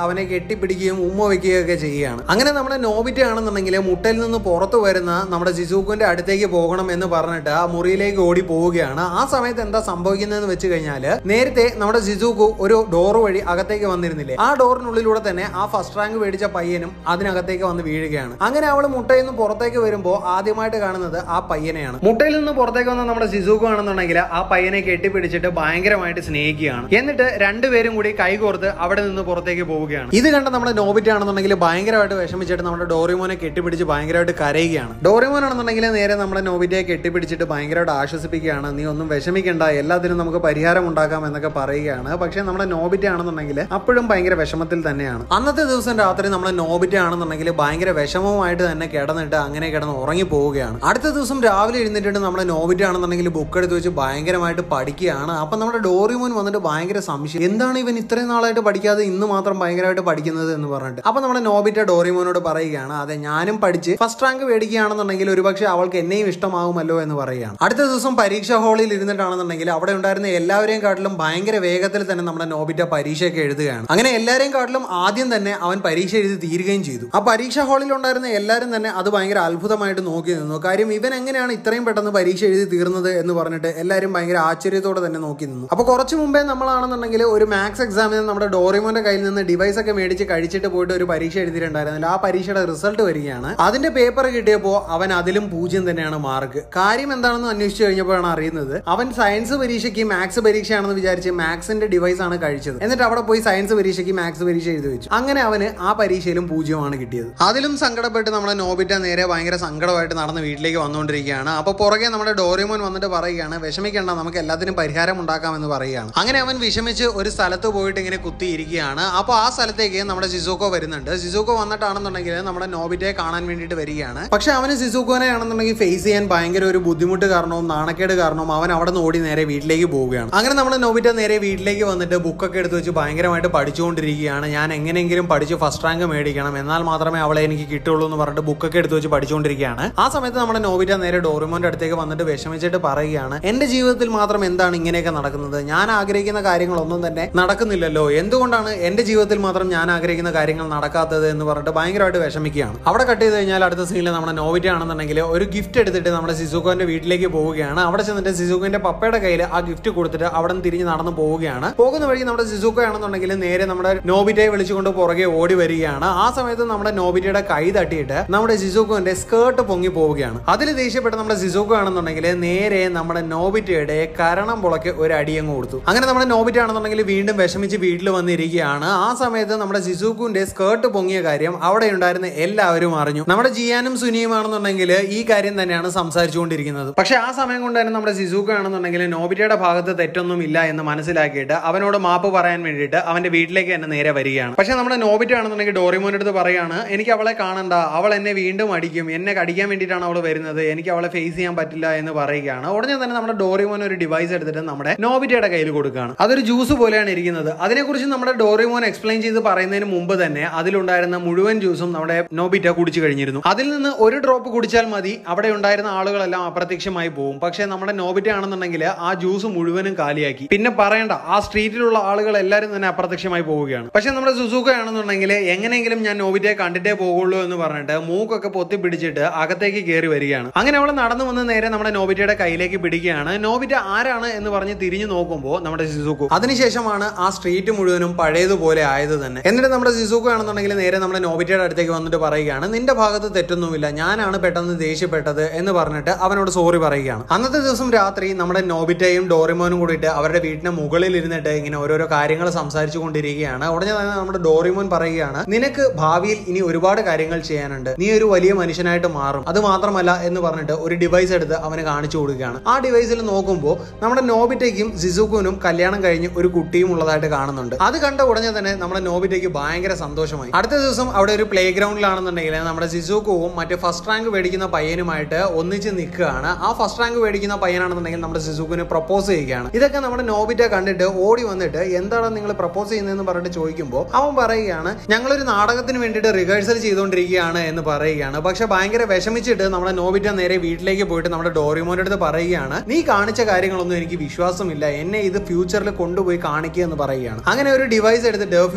Speaker 1: കെട്ടിപ്പിടിക്കുകയും ഉമ്മ വയ്ക്കുകയും ഒക്കെ ചെയ്യുകയാണ് അങ്ങനെ നമ്മുടെ നോബിറ്റ ആണെന്നുണ്ടെങ്കിൽ മുട്ടയിൽ നിന്ന് പുറത്തു വരുന്ന നമ്മുടെ ജിസൂക്കുവിന്റെ അടുത്തേക്ക് പോകണം എന്ന് പറഞ്ഞിട്ട് ആ മുറിയിലേക്ക് ഓടി പോവുകയാണ് ആ സമയത്ത് എന്താ സംഭവിക്കുന്നതെന്ന് വെച്ച് കഴിഞ്ഞാൽ നേരത്തെ നമ്മുടെ ജിസൂക്കു ഒരു ഡോർ വഴി അകത്തേക്ക് വന്നിരുന്നില്ലേ ആ ഡോറിനുള്ളിലൂടെ തന്നെ ആ ഫസ്റ്റ് റാങ്ക് മേടിച്ച പയ്യനും അതിനകത്തേക്ക് വന്ന് വീഴുകയാണ് അങ്ങനെ അവൾ മുട്ടയിൽ നിന്ന് പുറത്തേക്ക് വരുമ്പോൾ ആദ്യമായിട്ട് കാണുന്നത് ആ പയ്യനെയാണ് മുട്ടയിൽ നിന്ന് പുറത്തേക്ക് വന്ന നമ്മുടെ ജിസൂക്കു ആണെന്നുണ്ടെങ്കിൽ ആ പയ്യനെ കെട്ടിപ്പിടിച്ചിട്ട് ഭയങ്കരമായിട്ട് സ്നേഹിക്കുകയാണ് എന്നിട്ട് രണ്ടുപേരും കൂടി കൈകോർത്ത് അവിടെ നിന്ന് പുറത്തേക്ക് പോവുകയാണ് ഇത് കണ്ട നമ്മുടെ നോബിറ്റ് ആണെന്നുണ്ടെങ്കിൽ ഭയങ്കരമായിട്ട് വിഷമിച്ചിട്ട് നമ്മുടെ ഡോറിമോനെ കെട്ടിപ്പിടിച്ച് ഭയങ്കരമായിട്ട് കരയുകയാണ് ഡോറിമോൻ ആണെന്നുണ്ടെങ്കിൽ നേരെ നമ്മുടെ നോബിറ്റയെ കെട്ടിപ്പിടിച്ചിട്ട് ഭയങ്കരമായിട്ട് ആശ്വസിപ്പിക്കുകയാണ് നീ ഒന്നും വിഷമിക്കണ്ട എല്ലാത്തിനും നമുക്ക് പരിഹാരം ഉണ്ടാക്കാം എന്നൊക്കെ പറയുകയാണ് പക്ഷേ നമ്മുടെ നോബിറ്റ ആണെന്നുണ്ടെങ്കിൽ അപ്പോഴും ഭയങ്കര വിഷമത്തിൽ തന്നെയാണ് അന്നത്തെ ദിവസം രാത്രി നമ്മുടെ നോബിറ്റ ആണെന്നുണ്ടെങ്കിൽ ഭയങ്കര വിഷമവുമായിട്ട് തന്നെ കിടന്നിട്ട് അങ്ങനെ കിടന്ന് ഉറങ്ങി പോവുകയാണ് അടുത്ത ദിവസം രാവിലെ എഴുന്നേറ്റിട്ട് നമ്മുടെ നോബിറ്റ ആണെന്നുണ്ടെങ്കിൽ ബുക്ക് എടുത്ത് വെച്ച് ഭയങ്കരമായിട്ട് പഠിക്കുകയാണ് അപ്പം നമ്മുടെ ഡോറിമോൻ വന്നിട്ട് ഭയങ്കര സംശയം എന്താണ് ഇവൻ ഇത്രയും നാളായിട്ട് പഠിക്കാതെ ഇന്ന് മാത്രം ഭയങ്കരമായിട്ട് പഠിക്കുന്നത് എന്ന് പറഞ്ഞിട്ട് അപ്പൊ നമ്മുടെ നോബിറ്റ ഡോറിമോനോട് പറയുകയാണ് അതെ ഞാനും പഠിച്ച് ഫസ്റ്റ് റാങ്ക് മേടിക്കുകയാണെന്നുണ്ടെങ്കിൽ ഒരുപക്ഷെ അവൾക്ക് എന്നെയും ഇഷ്ടമാകുമല്ലോ എന്ന് പറയുകയാണ് അടുത്ത ദിവസം പരീക്ഷാ ഹാളിൽ ഇരുന്നിട്ടാണെന്നുണ്ടെങ്കിൽ അവിടെ ഉണ്ടായിരുന്ന എല്ലാവരെയും കാട്ടിലും ഭയങ്കര വേഗത്തിൽ തന്നെ നമ്മുടെ നോബിറ്റ പരീക്ഷയൊക്കെ എഴുതുകയാണ് അങ്ങനെ എല്ലാവരെയും കാട്ടിലും ആദ്യം തന്നെ അവൻ പരീക്ഷ എഴുതി തീരുകയും ചെയ്തു ആ പരീക്ഷാ ഹാളിൽ ഉണ്ടായിരുന്ന എല്ലാവരും തന്നെ അത് ഭയങ്കര അത്ഭുതമായിട്ട് നോക്കി നിന്നു കാര്യം ഇവൻ എങ്ങനെയാണ് ഇത്രയും പെട്ടെന്ന് പരീക്ഷ എഴുതി തീർന്നത് എന്ന് പറഞ്ഞിട്ട് എല്ലാവരും ഭയങ്കര ആശ്ചര്യത്തോടെ തന്നെ നോക്കി നിന്നു അപ്പൊ കുറച്ച് മുമ്പേ നമ്മളാണെന്നുണ്ടെങ്കിൽ ഒരു മാത്സ് എക്സാമിന് നമ്മുടെ ഡോറിമോന്റെ കയ്യിൽ നിന്ന് ഡിവൈസ് ഒക്കെ മേടിച്ച് കഴിച്ചിട്ട് പോയിട്ട് ഒരു പരീക്ഷ എഴുതിയിട്ടുണ്ടായിരുന്നില്ല ആ പരീക്ഷയുടെ റിസൾട്ട് വരികയാണ് അതിന്റെ പേപ്പർ കിട്ടിയപ്പോൾ അവൻ അതിലും പൂജ്യം തന്നെയാണ് മാർക്ക് കാര്യം എന്താണെന്ന് അന്വേഷിച്ചു കഴിഞ്ഞപ്പോഴാണ് അറിയുന്നത് അവൻ സയൻസ് പരീക്ഷയ്ക്ക് മാത്സ് പരീക്ഷയാണെന്ന് വിചാരിച്ച് മാത്സിന്റെ ഡിവൈസ് ആണ് കഴിച്ചത് എന്നിട്ട് അവിടെ പോയി സയൻസ് പരീക്ഷയ്ക്ക് മാത്സ് പരീക്ഷ എഴുതി വെച്ചു അങ്ങനെ അവന് ആ പരീക്ഷയിലും പൂജ്യമാണ് കിട്ടിയത് അതിലും സങ്കടപ്പെട്ട് നമ്മുടെ നോബിറ്റ നേരെ ഭയങ്കര സങ്കടമായിട്ട് നടന്ന് വീട്ടിലേക്ക് വന്നുകൊണ്ടിരിക്കുകയാണ് അപ്പൊ പുറകെ നമ്മുടെ ഡോറിമോൻ വന്നിട്ട് പറയുകയാണ് വിഷമിക്കേണ്ട നമുക്ക് എല്ലാത്തിനും പരിഹാരം ഉണ്ടാക്കാമെന്ന് പറയുകയാണ് അങ്ങനെ അവൻ വിഷമിച്ച് ഒരു സ്ഥലത്ത് പോയിട്ട് ഇങ്ങനെ കുത്തിയിരിക്കുകയാണ് അപ്പോൾ ആ സ്ഥലത്തേക്ക് നമ്മുടെ സിസോക്കോ വരുന്നുണ്ട് സിസോക്കോ വന്നിട്ടാണെന്നുണ്ടെങ്കിൽ നമ്മുടെ നോബിറ്റയെ കാണാൻ വേണ്ടിയിട്ട് വരികയാണ് പക്ഷെ അവന് സിസോക്കോനെ ആണെന്നുണ്ടെങ്കിൽ ഫേസ് ചെയ്യാൻ ഭയങ്കര ഒരു ബുദ്ധിമുട്ട് കാരണവും നാണക്കേട് കാരണവും അവൻ അവിടെ നിന്ന് ഓടി നേരെ വീട്ടിലേക്ക് പോവുകയാണ് അങ്ങനെ നമ്മുടെ നോബിറ്റ നേരെ വീട്ടിലേക്ക് വന്നിട്ട് ബുക്കൊക്കെ എടുത്ത് വെച്ച് ഭയങ്കരമായിട്ട് പഠിച്ചുകൊണ്ടിരിക്കുകയാണ് ഞാൻ എങ്ങനെയെങ്കിലും പഠിച്ച് ഫസ്റ്റ് റാങ്ക് മേടിക്കണം എന്നാൽ മാത്രമേ അവളെ എനിക്ക് കിട്ടുള്ളൂ എന്ന് പറഞ്ഞിട്ട് ബുക്കൊക്കെ എടുത്ത് വെച്ച് പഠിച്ചുകൊണ്ടിരിക്കുകയാണ് ആ സമയത്ത് നമ്മുടെ നോബിറ്റ നേരെ ഡോറിമോന്റെ അടുത്തേക്ക് വന്നിട്ട് വിഷമിച്ചിട്ട് പറയുകയാണ് എന്റെ ജീവിതത്തിൽ മാത്രം എന്താണ് ഇങ്ങനെയൊക്കെ നടക്കുന്നത് ഞാൻ ആഗ്രഹിക്കുന്ന കാര്യങ്ങളൊന്നും തന്നെ നടക്കുന്നില്ലല്ലോ എന്തുകൊണ്ടാണ് എന്റെ ജീവിതത്തിൽ മാത്രം ഞാൻ ആഗ്രഹിക്കുന്ന കാര്യങ്ങൾ നടക്കാത്തത് എന്ന് പറഞ്ഞിട്ട് ഭയങ്കരമായിട്ട് വിഷമിക്കുകയാണ് അവിടെ കട്ട് ചെയ്ത് കഴിഞ്ഞാൽ അടുത്ത സീനിൽ നമ്മുടെ നോവിറ്റ ആണെന്നുണ്ടെങ്കിൽ ഒരു ഗിഫ്റ്റ് എടുത്തിട്ട് നമ്മുടെ സിസുക്കോന്റെ വീട്ടിലേക്ക് പോവുകയാണ് അവിടെ ചെന്നിട്ട് സിസുക്കോന്റെ പപ്പയുടെ കയ്യിൽ ആ ഗിഫ്റ്റ് കൊടുത്തിട്ട് അവിടെ നിന്ന് തിരിഞ്ഞ് നടന്ന് പോവുകയാണ് പോകുന്ന വഴി നമ്മുടെ സിസുക്കോ ആണെന്നുണ്ടെങ്കിൽ നേരെ നമ്മുടെ നോബിറ്റയെ വിളിച്ചുകൊണ്ട് പുറകെ ഓടി വരികയാണ് ആ സമയത്ത് നമ്മുടെ നോബിറ്റയുടെ കൈ തട്ടിയിട്ട് നമ്മുടെ സിസുക്കോന്റെ സ്കേർട്ട് പൊങ്ങി പോവുകയാണ് അതിൽ ദേഷ്യപ്പെട്ട് നമ്മുടെ സിസുക്കോ ആണെന്നുണ്ടെങ്കിൽ നേരെ നമ്മുടെ നോബിറ്റയുടെ കരണം പുളക്ക് ഒരു അടിയങ്ങ് കൊടുത്തു അങ്ങനെ നമ്മുടെ നോബിറ്റ ആണെന്നുണ്ടെങ്കിൽ വീണ്ടും വിഷമിച്ച് വീട്ടിൽ വന്നിരിക്കുകയാണ് ആ സമയത്ത് നമ്മുടെ സിസുക്കുന്റെ സ്കേർട്ട് പൊങ്ങിയ കാര്യം അവിടെ ഉണ്ടായിരുന്ന എല്ലാവരും അറിഞ്ഞു നമ്മുടെ ജിയാനും സുനിയും ആണെന്നുണ്ടെങ്കിൽ ഈ കാര്യം തന്നെയാണ് സംസാരിച്ചുകൊണ്ടിരിക്കുന്നത് പക്ഷെ ആ സമയം കൊണ്ട് തന്നെ നമ്മുടെ സിസുക്ക ആണെന്നുണ്ടെങ്കിൽ നോബിറ്റയുടെ ഭാഗത്ത് തെറ്റൊന്നും ഇല്ല എന്ന് മനസ്സിലാക്കിയിട്ട് അവനോട് മാപ്പ് പറയാൻ വേണ്ടിയിട്ട് അവന്റെ വീട്ടിലേക്ക് തന്നെ നേരെ വരികയാണ് പക്ഷെ നമ്മുടെ നോബിറ്റ ആണെന്നുണ്ടെങ്കിൽ ഡോറിമോന്റെ അടുത്ത് പറയാണ് എനിക്ക് അവളെ കാണണ്ട അവൾ എന്നെ വീണ്ടും അടിക്കും എന്നെ കടിക്കാൻ വേണ്ടിയിട്ടാണ് അവൾ വരുന്നത് എനിക്ക് അവളെ ഫേസ് ചെയ്യാൻ പറ്റില്ല എന്ന് പറയുകയാണ് ഉടനെ തന്നെ നമ്മുടെ ഡോറിമോൻ ഒരു ഡിവൈസ് എടുത്തിട്ട് നമ്മുടെ നോബിറ്റയുടെ കയ്യിൽ കൊടുക്കുകയാണ് അതൊരു ജ്യൂസ് പോലെയാണ് ഇരിക്കുന്നത് അതിനെക്കുറിച്ച് നമ്മുടെ ഡോറിമോൻ എക്സ്പ്ലെയിൻ ചെയ്ത് പറയുന്നതിന് മുമ്പ് തന്നെ അതിലുണ്ടായിരുന്ന മുഴുവൻ ജ്യൂസും നമ്മുടെ നോബിറ്റ കുടിച്ചു കഴിഞ്ഞിരുന്നു അതിൽ നിന്ന് ഒരു ഡ്രോപ്പ് കുടിച്ചാൽ മതി അവിടെ ഉണ്ടായിരുന്ന ആളുകളെല്ലാം അപ്രത്യക്ഷമായി പോകും പക്ഷെ നമ്മുടെ നോബിറ്റ ആണെന്നുണ്ടെങ്കിൽ ആ ജ്യൂസ് മുഴുവനും കാലിയാക്കി പിന്നെ പറയണ്ട ആ സ്ട്രീറ്റിലുള്ള ആളുകൾ എല്ലാവരും തന്നെ അപ്രത്യക്ഷമായി പോവുകയാണ് പക്ഷെ നമ്മുടെ സുസൂക്ക ആണെന്നുണ്ടെങ്കിൽ എങ്ങനെയെങ്കിലും ഞാൻ നോബിറ്റയെ കണ്ടിട്ടേ പോകുള്ളൂ എന്ന് പറഞ്ഞിട്ട് മൂക്കൊക്കെ പൊത്തി പിടിച്ചിട്ട് അകത്തേക്ക് കയറി വരികയാണ് അങ്ങനെ അവൾ നടന്നു വന്ന് നേരെ നമ്മുടെ നോബിറ്റയുടെ കയ്യിലേക്ക് പിടിക്കുകയാണ് നോബിറ്റ ആരാണ് എന്ന് പറഞ്ഞ് തിരിഞ്ഞു നോക്കുമ്പോൾ നമ്മുടെ സിസുക്കു അതിനുശേഷമാണ് ആ സ്ട്രീറ്റ് മുഴുവനും പഴയതുപോലെ ആയത് തന്നെ എന്നിട്ട് നമ്മുടെ സിസുക്കു ആണെന്നുണ്ടെങ്കിൽ നേരെ നമ്മുടെ നോബിറ്റയുടെ അടുത്തേക്ക് വന്നിട്ട് പറയുകയാണ് നിന്റെ ഭാഗത്ത് തെറ്റൊന്നുമില്ല ഞാനാണ് പെട്ടെന്ന് ദേഷ്യപ്പെട്ടത് എന്ന് പറഞ്ഞിട്ട് അവനോട് സോറി പറയുകയാണ് അന്നത്തെ ദിവസം രാത്രി നമ്മുടെ നോബിറ്റയും ഡോറിമോനും കൂടിയിട്ട് അവരുടെ വീട്ടിന് മുകളിൽ ഇരുന്നിട്ട് ഇങ്ങനെ ഓരോരോ കാര്യങ്ങൾ സംസാരിച്ചു കൊണ്ടിരിക്കുകയാണ് ഉടനെ തന്നെ നമ്മുടെ ഡോറിമോൻ പറയുകയാണ് നിനക്ക് ഭാവിയിൽ ഇനി ഒരുപാട് കാര്യങ്ങൾ ചെയ്യാനുണ്ട് നീ ഒരു വലിയ മനുഷ്യനായിട്ട് മാറും അത് മാത്രമല്ല എന്ന് പറഞ്ഞിട്ട് ഒരു ഡിവൈസ് എടുത്ത് അവന് കാണിച്ചു കൊടുക്കുകയാണ് ആ ഡിവൈസിൽ നോക്കുമ്പോൾ നമ്മുടെ നോബിറ്റയ്ക്കും സിസുക്കുനും കല്യാണം കഴിഞ്ഞ് ഒരു കുട്ടിയും ഉള്ളതായിട്ട് കാണുന്നുണ്ട് അത് കണ്ട ഉടനെ തന്നെ നമ്മുടെ നോബിറ്റയ്ക്ക് ഭയങ്കര സന്തോഷമായി അടുത്ത ദിവസം അവിടെ ഒരു പ്ലേ ഗ്രൗണ്ടിലാണെന്നുണ്ടെങ്കിൽ നമ്മുടെ സിസുക്കുവും മറ്റേ ഫസ്റ്റ് റാങ്ക് മേടിക്കുന്ന പയ്യനുമായിട്ട് ഒന്നിച്ച് നിൽക്കുകയാണ് ആ ഫസ്റ്റ് റാങ്ക് മേടിക്കുന്ന പയ്യനാണെന്നുണ്ടെങ്കിൽ നമ്മുടെ സിസുക്കുന് പ്രപ്പോസ് ചെയ്യുകയാണ് ഇതൊക്കെ നമ്മുടെ നോബിറ്റ കണ്ടിട്ട് ഓടി വന്നിട്ട് എന്താണ് നിങ്ങൾ പ്രപ്പോസ് ചെയ്യുന്നതെന്ന് പറഞ്ഞിട്ട് ചോദിക്കുമ്പോൾ അവൻ പറയുകയാണ് ഞങ്ങളൊരു നാടകത്തിന് വേണ്ടിയിട്ട് റിഹേഴ്സൽ ചെയ്തുകൊണ്ടിരിക്കുകയാണ് എന്ന് പറയുകയാണ് പക്ഷെ ഭയങ്കര വിഷമിച്ചിട്ട് നമ്മുടെ നോബിറ്റ നേരെ വീട്ടിലേക്ക് പോയിട്ട് നമ്മുടെ ഡോറിമോന്റെ അടുത്ത് പറയുകയാണ് നീ കാണിച്ച കാര്യങ്ങളൊന്നും എനിക്ക് വിശ്വാസമില്ല എന്നെ ഇത് ഫ്യൂച്ചറിൽ കൊണ്ടുപോയി കാണിക്കുക എന്ന് പറയുകയാണ് അങ്ങനെ ഒരു ഡിവൈസ് എടുത്തിട്ട് ഫ്യൂച്ചറിൽ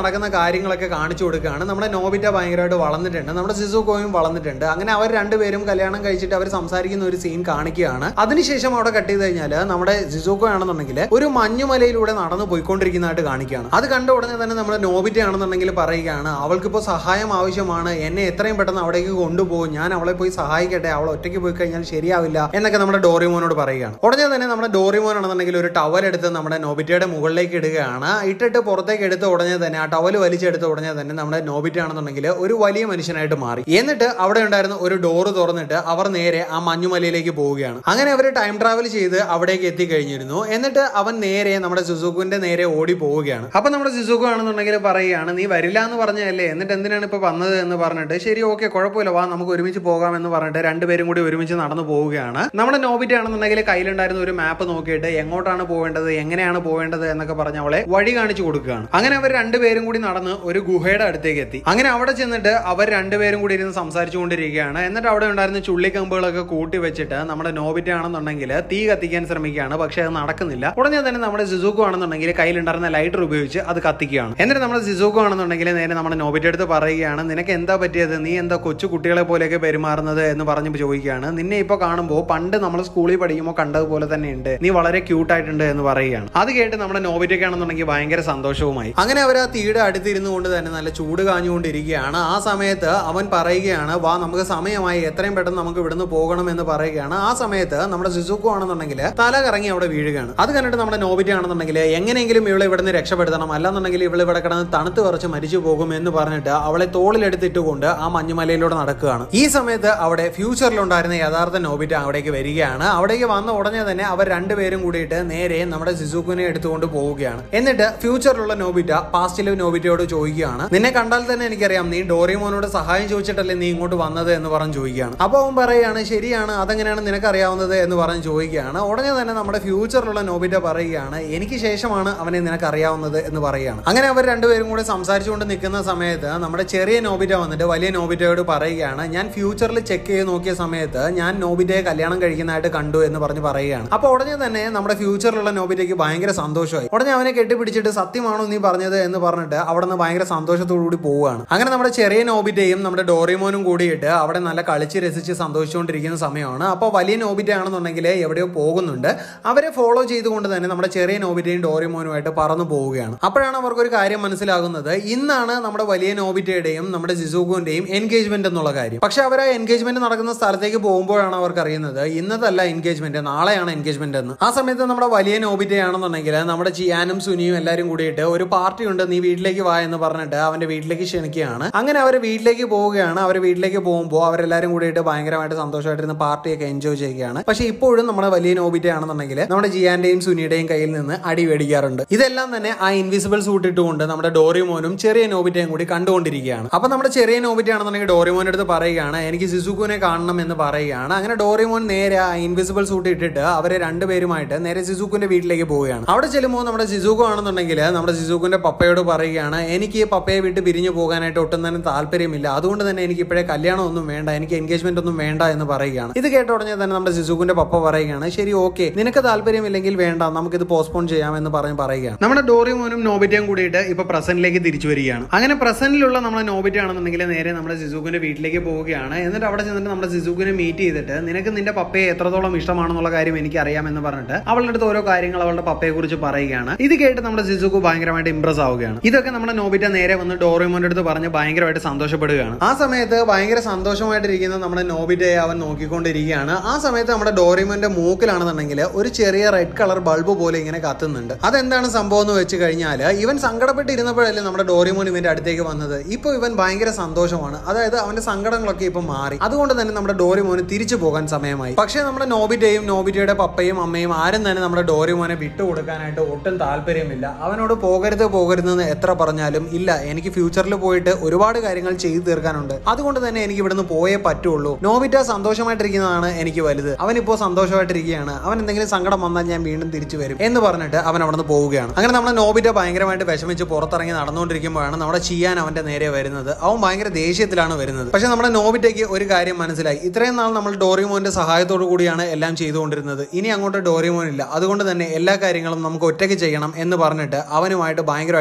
Speaker 1: നടക്കുന്ന കാര്യങ്ങളൊക്കെ കാണിച്ചു കൊടുക്കുകയാണ് നമ്മുടെ നോബിറ്റ ഭയങ്കരമായിട്ട് വളർന്നിട്ടുണ്ട് നമ്മുടെ സിസുക്കോയും വളർന്നിട്ടുണ്ട് അങ്ങനെ അവർ രണ്ടുപേരും കല്യാണം കഴിച്ചിട്ട് അവർ സംസാരിക്കുന്ന ഒരു സീൻ കാണിക്കുകയാണ് അതിനുശേഷം അവിടെ കട്ട് ചെയ്ത് കഴിഞ്ഞാൽ നമ്മുടെ സിസുക്കോ ആണെന്നുണ്ടെങ്കിൽ ഒരു മഞ്ഞുമലയിലൂടെ നടന്നു പോയിക്കൊണ്ടിരിക്കുന്നതായിട്ട് കാണിക്കുകയാണ് അത് കണ്ട ഉടനെ തന്നെ നമ്മുടെ നോബിറ്റ ആണെന്നുണ്ടെങ്കിൽ പറയുകയാണ് അവൾക്കിപ്പോൾ സഹായം ആവശ്യമാണ് എന്നെ എത്രയും പെട്ടെന്ന് അവിടേക്ക് കൊണ്ടുപോകും ഞാൻ അവളെ പോയി സഹായിക്കട്ടെ അവൾ ഒറ്റയ്ക്ക് പോയി കഴിഞ്ഞാൽ ശരിയാവില്ല എന്നൊക്കെ നമ്മുടെ ഡോറിമോനോട് പറയുകയാണ് ഉടനെ തന്നെ നമ്മുടെ ഡോറിമോൻ ആണെന്നുണ്ടെങ്കിൽ ഒരു ടവൽ എടുത്ത് നമ്മുടെ നോബിറ്റയുടെ മുകളിലേക്ക് ഇടുകയാണ് ഇട്ടിട്ട് പുറത്തേക്ക് എടുത്ത ഉടനെ തന്നെ ആ ടവൽ വലിച്ചെടുത്ത ഉടനെ തന്നെ നമ്മുടെ നോബിറ്റ ആണെന്നുണ്ടെങ്കിൽ ഒരു വലിയ മനുഷ്യനായിട്ട് മാറി എന്നിട്ട് അവിടെ ഉണ്ടായിരുന്ന ഒരു ഡോറ് തുറന്നിട്ട് അവർ നേരെ ആ മഞ്ഞുമലയിലേക്ക് പോവുകയാണ് അങ്ങനെ അവർ ടൈം ട്രാവൽ ചെയ്ത് അവിടേക്ക് എത്തിക്കഴിഞ്ഞിരുന്നു എന്നിട്ട് അവൻ നേരെ നമ്മുടെ സുസുക്കുവിന്റെ നേരെ ഓടി പോവുകയാണ് അപ്പൊ നമ്മുടെ സുസുക്കു ആണെന്നുണ്ടെങ്കിൽ പറയുകയാണ് നീ വരില്ല എന്ന് പറഞ്ഞതല്ലേ എന്നിട്ട് എന്തിനാണ് ഇപ്പൊ വന്നത് എന്ന് പറഞ്ഞിട്ട് ശരി ഓക്കെ കുഴപ്പമില്ല വാ നമുക്ക് ഒരുമിച്ച് പോകാം എന്ന് പറഞ്ഞിട്ട് രണ്ടുപേരും കൂടി ഒരുമിച്ച് നടന്നു പോവുകയാണ് നമ്മുടെ നോബിറ്റ് ആണെന്നുണ്ടെങ്കിൽ കയ്യിലുണ്ടായിരുന്ന ഒരു മാപ്പ് നോക്കിയിട്ട് എങ്ങോട്ടാണ് പോവേണ്ടത് എങ്ങനെയാണ് പോവേണ്ടത് എന്നൊക്കെ പറഞ്ഞ് അവളെ വഴി കാണിച്ചു കൊടുക്കുകയാണ് അങ്ങനെ അവർ രണ്ടുപേരും കൂടി നടന്ന് ഒരു ഗുഹയുടെ അടുത്തേക്ക് എത്തി അങ്ങനെ അവിടെ ചെന്നിട്ട് അവർ രണ്ടുപേരും കൂടി ഇരുന്ന് സംസാരിച്ചുകൊണ്ടിരിക്കുകയാണ് എന്നിട്ട് അവിടെ ഉണ്ടായിരുന്ന ചുള്ളിക്കമ്പുകളൊക്കെ കൂട്ടി വെച്ചിട്ട് നമ്മുടെ നോബിറ്റ് ആണെന്നുണ്ടെങ്കിൽ തീ കത്തിക്കാൻ ശ്രമിക്കുകയാണ് പക്ഷെ അത് നടക്കുന്നില്ല ഉടനെ തന്നെ നമ്മുടെ സിസുക്കു ആണെന്നുണ്ടെങ്കിൽ കയ്യിലുണ്ടായിരുന്ന ലൈറ്റർ ഉപയോഗിച്ച് അത് കത്തിക്കുകയാണ് എന്നിട്ട് നമ്മുടെ സിസുക്കു ആണെന്നുണ്ടെങ്കിൽ നേരെ നമ്മുടെ നോബിറ്റ് അടുത്ത് പറയുകയാണ് നിനക്ക് എന്താ പറ്റിയത് നീ എന്താ കൊച്ചു കുട്ടികളെ പോലെയൊക്കെ പെരുമാറുന്നത് എന്ന് പറഞ്ഞ് ചോദിക്കുകയാണ് നിന്നെ ഇപ്പൊ കാണുമ്പോൾ പണ്ട് നമ്മൾ സ്കൂളിൽ പഠിക്കുമ്പോൾ കണ്ടതുപോലെ തന്നെ ഉണ്ട് നീ വളരെ ക്യൂട്ട് ആയിട്ടുണ്ട് എന്ന് പറയുകയാണ് അത് കേട്ട് നമ്മുടെ നോബിറ്റൊക്കെ ആണെന്നുണ്ടെങ്കിൽ ഭയങ്കര സന്തോഷവുമായി അങ്ങനെ അവർ ആ തീയുടെ അടുത്തിരുന്നു കൊണ്ട് തന്നെ നല്ല ചൂട് കാഞ്ഞുകൊണ്ടിരിക്കുകയാണ് ആ സമയത്ത് അവൻ പറയുകയാണ് വാ നമുക്ക് സമയമായി എത്രയും പെട്ടെന്ന് നമുക്ക് ഇവിടുന്ന് പോകണം എന്ന് പറയുകയാണ് ആ സമയത്ത് നമ്മുടെ സിസുക്കു ആണെന്നുണ്ടെങ്കിൽ തല കറങ്ങി അവിടെ വീഴുകയാണ് അത് കണ്ടിട്ട് നമ്മുടെ നോബിറ്റി ആണെന്നുണ്ടെങ്കിൽ എങ്ങനെയെങ്കിലും ഇവളെ ഇവിടുന്ന് രക്ഷപ്പെടുത്തണം അല്ലാന്നുണ്ടെങ്കിൽ ഇവൾ ഇവിടെ കിടന്ന് തണുത്ത് കുറച്ച് മരിച്ചു പോകും എന്ന് പറഞ്ഞിട്ട് അവളെ തോളിലെടുത്തിട്ടുകൊണ്ട് ആ മഞ്ഞുമലയിലൂടെ നടക്കുകയാണ് ഈ സമയത്ത് അവിടെ ഫ്യൂച്ചറിലുണ്ടായിരുന്ന യഥാർത്ഥ നോബിറ്റ അവിടേക്ക് വരികയാണ് അവിടേക്ക് വന്ന ഉടനെ തന്നെ അവർ രണ്ടുപേരും കൂടിയിട്ട് നേരെ നമ്മുടെ സിസുക്കുനെ എടുത്തുകൊണ്ട് പോവുകയാണ് എന്നിട്ട് ഫ്യൂച്ചറിലുള്ള നോബിറ്റ പാസ്റ്റിലെ നോബിറ്റയോട് ചോദിക്കുകയാണ് നിന്നെ കണ്ടാൽ തന്നെ എനിക്കറിയാം നീ ഡോറിമോനോട് സഹായം ചോദിച്ചിട്ടല്ലേ നീ ഇങ്ങോട്ട് വന്നത് എന്ന് പറഞ്ഞ് ചോദിക്കുകയാണ് അപ്പൊ അവൻ പറയുകയാണ് ശരിയാണ് അതെങ്ങനെയാണ് നിനക്ക് അറിയാവുന്നത് എന്ന് പറഞ്ഞ് ചോദിക്കുകയാണ് ഉടനെ തന്നെ നമ്മുടെ ഫ്യൂച്ചറിലുള്ള നോബിറ്റ പറയുകയാണ് എനിക്ക് ശേഷമാണ് അവനെ നിനക്ക് അറിയാവുന്നത് എന്ന് പറയുകയാണ് അങ്ങനെ അവർ രണ്ടുപേരും കൂടെ സംസാരിച്ചുകൊണ്ട് നിൽക്കുന്ന സമയത്ത് നമ്മുടെ ചെറിയ നോബിറ്റ വന്നിട്ട് വലിയ നോബിറ്റയോട് പറയുകയാണ് ഞാൻ ഫ്യൂച്ചറിൽ ചെക്ക് ചെയ്ത് നോക്കിയ സമയത്ത് ഞാൻ നോബിറ്റയെ കല്യാണം കഴിക്കുന്നതായിട്ട് കണ്ടു എന്ന് പറഞ്ഞ് പറയുകയാണ് അപ്പൊ ഉടനെ തന്നെ നമ്മുടെ ഫ്യൂച്ചറിലുള്ള നോബിറ്റയ്ക്ക് ഭയങ്കര സന്തോഷമായി ഉടനെ അവനെ കെട്ടിപ്പിടിച്ചിട്ട് സത്യമാണോ നീ പറഞ്ഞത് എന്ന് പറഞ്ഞിട്ട് അവിടെ നിന്ന് ഭയങ്കര സന്തോഷത്തോടു കൂടി പോവുകയാണ് അങ്ങനെ നമ്മുടെ ചെറിയ നോബിറ്റയും നമ്മുടെ ഡോറിമോനും കൂടിയിട്ട് അവിടെ നല്ല കളിച്ച് രസിച്ച് സന്തോഷിച്ചുകൊണ്ടിരിക്കുന്ന സമയമാണ് അപ്പോൾ വലിയ നോബിറ്റ ആണെന്നുണ്ടെങ്കിൽ എവിടെയോ പോകുന്നുണ്ട് അവരെ ഫോളോ ചെയ്തുകൊണ്ട് തന്നെ നമ്മുടെ ചെറിയ നോബിറ്റയും ഡോറിമോനുമായിട്ട് പറന്നു പോവുകയാണ് അപ്പോഴാണ് അവർക്കൊരു കാര്യം മനസ്സിലാകുന്നത് ഇന്നാണ് നമ്മുടെ വലിയ നോബിറ്റയുടെയും നമ്മുടെ ജിസുകുവിന്റെയും എൻഗേജ്മെന്റ് എന്നുള്ള കാര്യം പക്ഷെ അവർ ആ എൻഗേജ്മെന്റ് നടക്കുന്ന സ്ഥലത്തേക്ക് പോകുമ്പോഴാണ് അവർക്ക് അറിയുന്നത് ഇന്നതല്ല എൻഗേജ്മെന്റ് നാളെയാണ് എൻഗേജ്മെന്റ് എന്ന് ആ സമയത്ത് നമ്മുടെ വലിയ നോബിറ്റയാണെന്നുണ്ടെങ്കിൽ നമ്മുടെ ചിയാനും സുനിയും എല്ലാവരും കൂടിയിട്ട് ഒരു പാർട്ടി ഉണ്ട് നീ വീട്ടിലേക്ക് വാ എന്ന് പറഞ്ഞിട്ട് അവന്റെ വീട്ടിലേക്ക് ക്ഷണിക്കുകയാണ് അങ്ങനെ അവർ വീട്ടിലേക്ക് പോവുകയാണ് അവർ വീട്ടിലേക്ക് പോകുമ്പോൾ അവരെല്ലാവരും കൂടിയിട്ട് ഭയങ്കരമായിട്ട് സന്തോഷമായിട്ടിരുന്ന് പാർട്ടിയൊക്കെ എൻജോയ് ചെയ്യുകയാണ് പക്ഷെ ഇപ്പോഴും നമ്മുടെ വലിയ നോബിറ്റ ആണെന്നുണ്ടെങ്കിൽ നമ്മുടെ ജിയാന്റെയും സുനിയുടെയും കയ്യിൽ നിന്ന് അടി മേടിക്കാറുണ്ട് ഇതെല്ലാം തന്നെ ആ ഇൻവിസിബിൾ സൂട്ട് ഇട്ടുകൊണ്ട് നമ്മുടെ ഡോറിമോനും ചെറിയ നോബിറ്റയും കൂടി കണ്ടുകൊണ്ടിരിക്കുകയാണ് അപ്പൊ നമ്മുടെ ചെറിയ നോബിറ്റ ആണെന്നുണ്ടെങ്കിൽ ഡോറിമോന്റെ അടുത്ത് പറയുകയാണ് എനിക്ക് സിസുക്കുനെ കാണണം എന്ന് പറയുകയാണ് അങ്ങനെ ഡോറിമോൻ നേരെ ആ ഇൻവിസിബിൾ സൂട്ട് ഇട്ടിട്ട് അവരെ രണ്ടുപേരുമായിട്ട് നേരെ സിസുക്കുന്റെ വീട്ടിലേക്ക് പോവുകയാണ് അവിടെ ചെല്ലുമ്പോൾ നമ്മുടെ സിസുക്കു ആണെന്നുണ്ടെങ്കിൽ നമ്മുടെ സിസുക്കുന്റെ പപ്പയോട് പറയുകയാണ് എനിക്ക് ഈ പപ്പയെ വിട്ട് പിരിഞ്ഞു പോകാനായിട്ട് ഒട്ടും തന്നെ താല്പര്യമില്ല അതുകൊണ്ട് തന്നെ എനിക്ക് ഇപ്പോഴേ കല്യാണം ഒന്നും വേണ്ട എനിക്ക് എൻഗേജ്മെന്റ് ഒന്നും വേണ്ട എന്ന് പറയുകയാണ് ഇത് കേട്ട ഉടനെ തന്നെ നമ്മുടെ സിസുക്കുന്റെ പപ്പ പറയുകയാണ് ശരി ഓക്കെ നിനക്ക് താല്പര്യമില്ലെങ്കിൽ വേണ്ട നമുക്കിത് പോസ്റ്റ്പോൺ ചെയ്യാം എന്ന് പറഞ്ഞ് പറയുകയാണ് നമ്മുടെ ഡോറിമോനും നോബിറ്റയും കൂടിയിട്ട് ഇപ്പൊ പ്രസന്റിലേക്ക് തിരിച്ചു വരികയാണ് അങ്ങനെ പ്രസന്റിലുള്ള നമ്മുടെ നോബിറ്റ ആണെന്നുണ്ടെങ്കിൽ നേരെ നമ്മുടെ സിസുക്കുന്റെ വീട്ടിലേക്ക് പോവുകയാണ് എന്നിട്ട് അവിടെ ചെന്നിട്ട് നമ്മുടെ സിസുക്കുനെ മീറ്റ് ചെയ്തിട്ട് നിനക്ക് നിന്റെ പപ്പയെ എത്രത്തോളം ഇഷ്ടമാണെന്നുള്ള കാര്യം എനിക്ക് അറിയാമെന്ന് പറഞ്ഞിട്ട് അവളുടെ അടുത്ത് ഓരോ കാര്യങ്ങൾ അവളുടെ പപ്പയെ കുറിച്ച് പറയുകയാണ് ഇത് കേട്ട് നമ്മുടെ സിസുക്കു ഭയങ്കരമായിട്ട് ഇംപ്രസ് ആവുകയാണ് ഇതൊക്കെ നമ്മുടെ നോബിറ്റ നേരെ വന്ന് ഡോറിമോന്റെ അടുത്ത് പറഞ്ഞ് ഭയങ്കരമായിട്ട് സന്തോഷപ്പെടുകയാണ് ആ സമയത്ത് ഭയങ്കര സന്തോഷമായിട്ടിരിക്കുന്ന നമ്മുടെ നോബിറ്റയെ അവൻ നോക്കിക്കൊണ്ടിരിക്കുകയാണ് ആ സമയത്ത് നമ്മുടെ ഡോറിമോന്റെ മൂക്കിലാണെന്നുണ്ടെങ്കിൽ ഒരു ചെറിയ റെഡ് കളർ ബൾബ് പോലെ ഇങ്ങനെ കത്തുന്നുണ്ട് അതെന്താണ് സംഭവം എന്ന് വെച്ച് കഴിഞ്ഞാൽ ഇവൻ സങ്കടപ്പെട്ടിരുന്നപ്പോഴല്ലേ നമ്മുടെ ഡോറിമോൻ ഇവന്റെ അടുത്തേക്ക് വന്നത് ഇപ്പൊ ഇവൻ ഭയങ്കര സന്തോഷമാണ് അതായത് അവന്റെ സങ്കടങ്ങളൊക്കെ ഇപ്പൊ മാറി അതുകൊണ്ട് തന്നെ നമ്മുടെ ഡോറിമോന് തിരിച്ചു പോകാൻ സമയമായി പക്ഷേ നമ്മുടെ നോബിറ്റയും നോബിറ്റയുടെ പപ്പയും അമ്മയും ആരും തന്നെ നമ്മുടെ ഡോറിമോനെ വിട്ടുകൊടുക്കാനായിട്ട് ഒട്ടും താല്പര്യമില്ല അവനോട് പോകരുത് പോകരുതെന്ന് എത്ര പറഞ്ഞാലും ഇല്ല എനിക്ക് ഫ്യൂച്ചറിൽ പോയിട്ട് ഒരുപാട് കാര്യങ്ങൾ ചെയ്തു തീർക്കാനുണ്ട് അതുകൊണ്ട് തന്നെ എനിക്ക് ഇവിടുന്ന് പോയേ പറ്റുള്ളൂ നോബിറ്റ സന്തോഷമായിട്ടിരിക്കുന്നതാണ് എനിക്ക് വലുത് അവനിപ്പോ സന്തോഷമായിട്ടിരിക്കുകയാണ് അവൻ എന്തെങ്കിലും സങ്കടം വന്നാൽ ഞാൻ വീണ്ടും തിരിച്ചു വരും എന്ന് പറഞ്ഞിട്ട് അവൻ അവിടുന്ന് പോവുകയാണ് അങ്ങനെ നമ്മുടെ നോബിറ്റ ഭയങ്കരമായിട്ട് വിഷമിച്ച് പുറത്തിറങ്ങി നടന്നുകൊണ്ടിരിക്കുമ്പോഴാണ് നമ്മുടെ ചിയാൻ അവന്റെ നേരെ വരുന്നത് അവൻ ഭയങ്കര ദേഷ്യത്തിലാണ് വരുന്നത് പക്ഷെ നമ്മുടെ നോബിറ്റയ്ക്ക് ഒരു കാര്യം മനസ്സിലായി ഇത്രയും നാൾ നമ്മൾ ഡോറിമോന്റെ സഹായത്തോടു കൂടിയാണ് എല്ലാം ചെയ്തുകൊണ്ടിരുന്നത് ഇനി അങ്ങോട്ട് ഡോറിമോൻ ഇല്ല അതുകൊണ്ട് തന്നെ എല്ലാ കാര്യങ്ങളും നമുക്ക് ഒറ്റയ്ക്ക് ചെയ്യണം എന്ന് പറഞ്ഞിട്ട് അവനുമായിട്ട് ഭയങ്കരമായിട്ട് ഫൈറ്റ്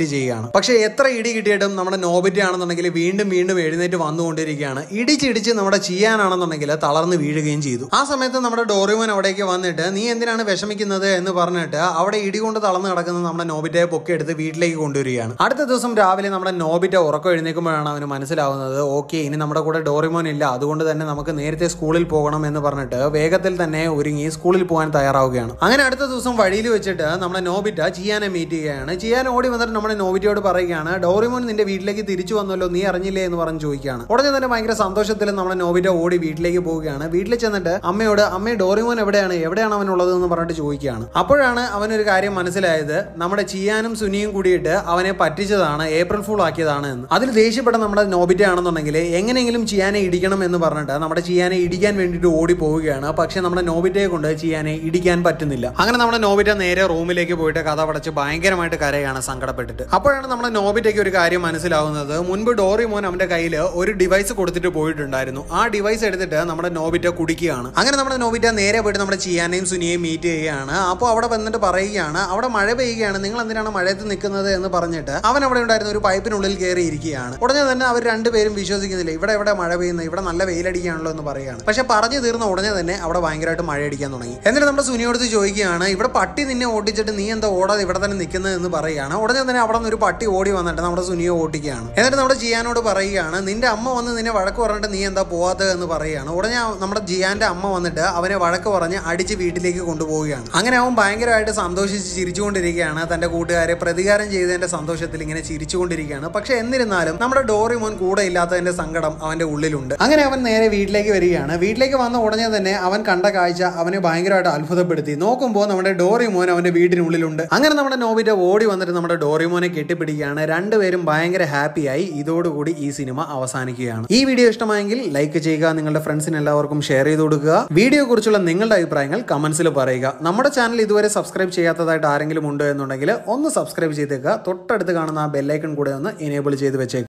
Speaker 1: ചെയ്യുകയാണ് പക്ഷേ എത്ര ഇടി കിട്ടിയിട്ടും നമ്മുടെ നോബിറ്റ ആണെന്നുണ്ടെങ്കിൽ വീണ്ടും വീണ്ടും എഴുന്നേറ്റ് വന്നുകൊണ്ടിരിക്കുകയാണ് ഇടിച്ചിടിച്ച് നമ്മുടെ ചെയ്യാനാണെന്നുണ്ടെങ്കിൽ തളർന്ന് വീഴുകയും ചെയ്തു ആ സമയത്ത് നമ്മുടെ ഡോറിമോൻ അവിടേക്ക് വന്നിട്ട് നീ എന്തിനാണ് വിഷമിക്കുന്നത് എന്ന് പറഞ്ഞിട്ട് അവിടെ ഇടി കൊണ്ട് തളർന്ന് കിടക്കുന്ന നമ്മുടെ നോബിറ്റയെ പൊക്കിയെടുത്ത് വീട്ടിലേക്ക് കൊണ്ടുവരികയാണ് അടുത്ത ദിവസം രാവിലെ നമ്മുടെ നോബിറ്റ ഉറക്കം എഴുന്നേൽക്കുമ്പോഴാണ് അവന് മനസ്സിലാവുന്നത് ഓക്കെ ഇനി നമ്മുടെ കൂടെ ഡോറിമോൻ ഇല്ല അതുകൊണ്ട് തന്നെ നമുക്ക് നേരത്തെ സ്കൂളിൽ പോകണം എന്ന് പറഞ്ഞിട്ട് വേഗത്തിൽ തന്നെ ഒരുങ്ങി സ്കൂളിൽ പോകാൻ തയ്യാറാവുകയാണ് അങ്ങനെ അടുത്ത ദിവസം വഴിയിൽ വെച്ചിട്ട് നമ്മുടെ നോബിറ്റ ചിയാനെ മീറ്റ് ചെയ്യുകയാണ് ചിയാൻ ഓടി വന്നിട്ട് നമ്മുടെ നോബിറ്റയോട് പറയുകയാണ് ഡോറിമോൻ നിന്റെ വീട്ടിലേക്ക് തിരിച്ചു വന്നല്ലോ നീ അറിഞ്ഞില്ലേ എന്ന് പറഞ്ഞ് ചോദിക്കുകയാണ് ഉടനെ തന്നെ ഭയങ്കര സന്തോഷത്തിൽ നമ്മുടെ നോബിറ്റ ഓടി വീട്ടിലേക്ക് പോവുകയാണ് വീട്ടിൽ ചെന്നിട്ട് അമ്മയോട് അമ്മേ ഡോറിമോൻ എവിടെയാണ് എവിടെയാണ് അവനുള്ളത് എന്ന് പറഞ്ഞിട്ട് ചോദിക്കുകയാണ് അപ്പോഴാണ് അവനൊരു കാര്യം മനസ്സിലായത് നമ്മുടെ ചിയാനും സുനിയും കൂടിയിട്ട് അവനെ പറ്റിച്ചതാണ് ഏപ്രിൽ ഫൂൾ ആക്കിയതാണ് എന്ന് അതിൽ ദേഷ്യപ്പെട്ട നമ്മുടെ നോബിറ്റ ആണെന്നുണ്ടെങ്കിൽ എങ്ങനെയെങ്കിലും ചിയാനെ ഇടിക്കണം എന്ന് പറഞ്ഞിട്ട് നമ്മുടെ ചിയാനെ ഇടിക്കാൻ വേണ്ടിയിട്ട് ഓടി പോവുകയാണ് പക്ഷെ നമ്മുടെ നോബിറ്റയെ കൊണ്ട് ചിയാനെ ഇടിക്കാൻ പറ്റുന്നില്ല അങ്ങനെ നമ്മുടെ നോബിറ്റ നേരെ റൂമിലേക്ക് പോയിട്ട് കഥ പടച്ച് ഭയങ്കരമായിട്ട് കരയാണ് സങ്കടപ്പെട്ടിട്ട് അപ്പോഴാണ് നമ്മുടെ നോബിറ്റയ്ക്ക് ഒരു കാര്യം മനസ്സിലാവുന്നത് മുൻപ് ഡോറിമോൻ അവന്റെ കയ്യിൽ ഒരു ഡിവൈസ് കൊടുത്തിട്ട് പോയിട്ടുണ്ടായിരുന്നു ആ ഡിവൈസ് എടുത്തിട്ട് നമ്മുടെ നോബിറ്റ കുടിക്കുകയാണ് അങ്ങനെ നമ്മുടെ നോബിറ്റ നേരെ പോയിട്ട് നമ്മുടെ ചിയാനെയും സുനിയെയും മീറ്റ് ചെയ്യുകയാണ് അപ്പോൾ അവിടെ വന്നിട്ട് പറയുകയാണ് അവിടെ മഴ പെയ്യുകയാണ് നിങ്ങൾ എന്തിനാണ് മഴയത്ത് നിൽക്കുന്നത് എന്ന് പറഞ്ഞിട്ട് അവൻ അവിടെ ഉണ്ടായിരുന്ന ഒരു പൈപ്പിനുള്ളിൽ കയറി ഇരിക്കുകയാണ് ഉടനെ തന്നെ അവർ രണ്ടുപേരും വിശ്വസിക്കുന്നില്ല ഇവിടെ ഇവിടെ മഴ പെയ്യുന്നത് ഇവിടെ നല്ല വെയിലടിക്കുകയാണല്ലോ എന്ന് പറയുകയാണ് പക്ഷെ പറഞ്ഞു തീർന്ന ഉടനെ തന്നെ അവിടെ ഭയങ്കരമായിട്ട് മഴ അടിക്കാൻ തുടങ്ങി എന്നിട്ട് നമ്മുടെ സുനിയോട് ചോദിക്കുകയാണ് ഇവിടെ പട്ടി നിന്നെ ഓടിച്ചിട്ട് നീ എന്താ ഓടാതെ ഇവിടെ തന്നെ നിൽക്കുന്നത് എന്ന് പറയുകയാണ് ഉടനെ തന്നെ അവിടെ നിന്ന് ഒരു പട്ടി ഓടി വന്നിട്ട് നമ്മുടെ സുനിയെ ഓട്ടിക്കുകയാണ് എന്നിട്ട് നമ്മുടെ ജിയാനോട് പറയുകയാണ് നിന്റെ അമ്മ വന്ന് നിന്നെ വഴക്ക് പറഞ്ഞിട്ട് നീ എന്താ പോവാത്തത് എന്ന് പറയുകയാണ് ഉടനെ ആ- നമ്മുടെ ജിയാന്റെ അമ്മ വന്നിട്ട് അവനെ വഴക്ക് പറഞ്ഞ് അടിച്ച് വീട്ടിലേക്ക് കൊണ്ടുപോവുകയാണ് അങ്ങനെ അവൻ ഭയങ്കരമായിട്ട് സന്തോഷിച്ച് ചിരിച്ചുകൊണ്ടിരിക്കുകയാണ് തന്റെ കൂട്ടുകാരെ പ്രതികാരം ചെയ്തതിന്റെ സന്തോഷത്തിൽ ഇങ്ങനെ ചിരിച്ചുകൊണ്ടിരിക്കുകയാണ് പക്ഷെ എന്നിരുന്നാലും നമ്മുടെ ഡോറിമോൻ കൂടെ ഇല്ലാത്തതിന്റെ സങ്കടം അവന്റെ ഉള്ളിലുണ്ട് അങ്ങനെ അവൻ നേരെ വീട്ടിലേക്ക് വരികയാണ് വീട്ടിലേക്ക് വന്ന ഉടനെ തന്നെ അവൻ കണ്ട കാഴ്ച അവനെ ഭയങ്കരമായിട്ട് അത്ഭുതപ്പെടുത്തി നോക്കുമ്പോൾ നമ്മുടെ ഡോറിമോൻ അവന്റെ വീടിനുള്ളിലുണ്ട് അങ്ങനെ നമ്മുടെ നോബിറ്റ ഓടി വന്നിട്ട് നമ്മുടെ ഡോറിമോനെ കെട്ടിപ്പിടിക്കുകയാണ് രണ്ടുപേരും ഭയങ്കര ഹാപ്പിയായി ഇതോടുകൂടി ഈ സിനിമ അവസാനിക്കുകയാണ് ഈ വീഡിയോ ഇഷ്ടമായെങ്കിൽ ലൈക്ക് ചെയ്യുക നിങ്ങളുടെ ഫ്രണ്ട്സിന് എല്ലാവർക്കും ഷെയർ ചെയ്ത് കൊടുക്കുക വീഡിയോ കുറിച്ചുള്ള നിങ്ങളുടെ അഭിപ്രായങ്ങൾ കമന്റ്സിൽ പറയുക നമ്മുടെ ചാനൽ ഇതുവരെ സബ്സ്ക്രൈബ് ചെയ്യാത്തതായിട്ട് ആരെങ്കിലും ഉണ്ട് എന്നുണ്ടെങ്കിൽ ഒന്ന് സബ്സ്ക്രൈബ് ചെയ്തേക്കുക തൊട്ടടുത്ത് കാണുന്ന ആ ബെല്ലൈക്കൺ കൂടെ ഒന്ന് എനേബിൾ ചെയ്ത് വെച്ചേക്കുക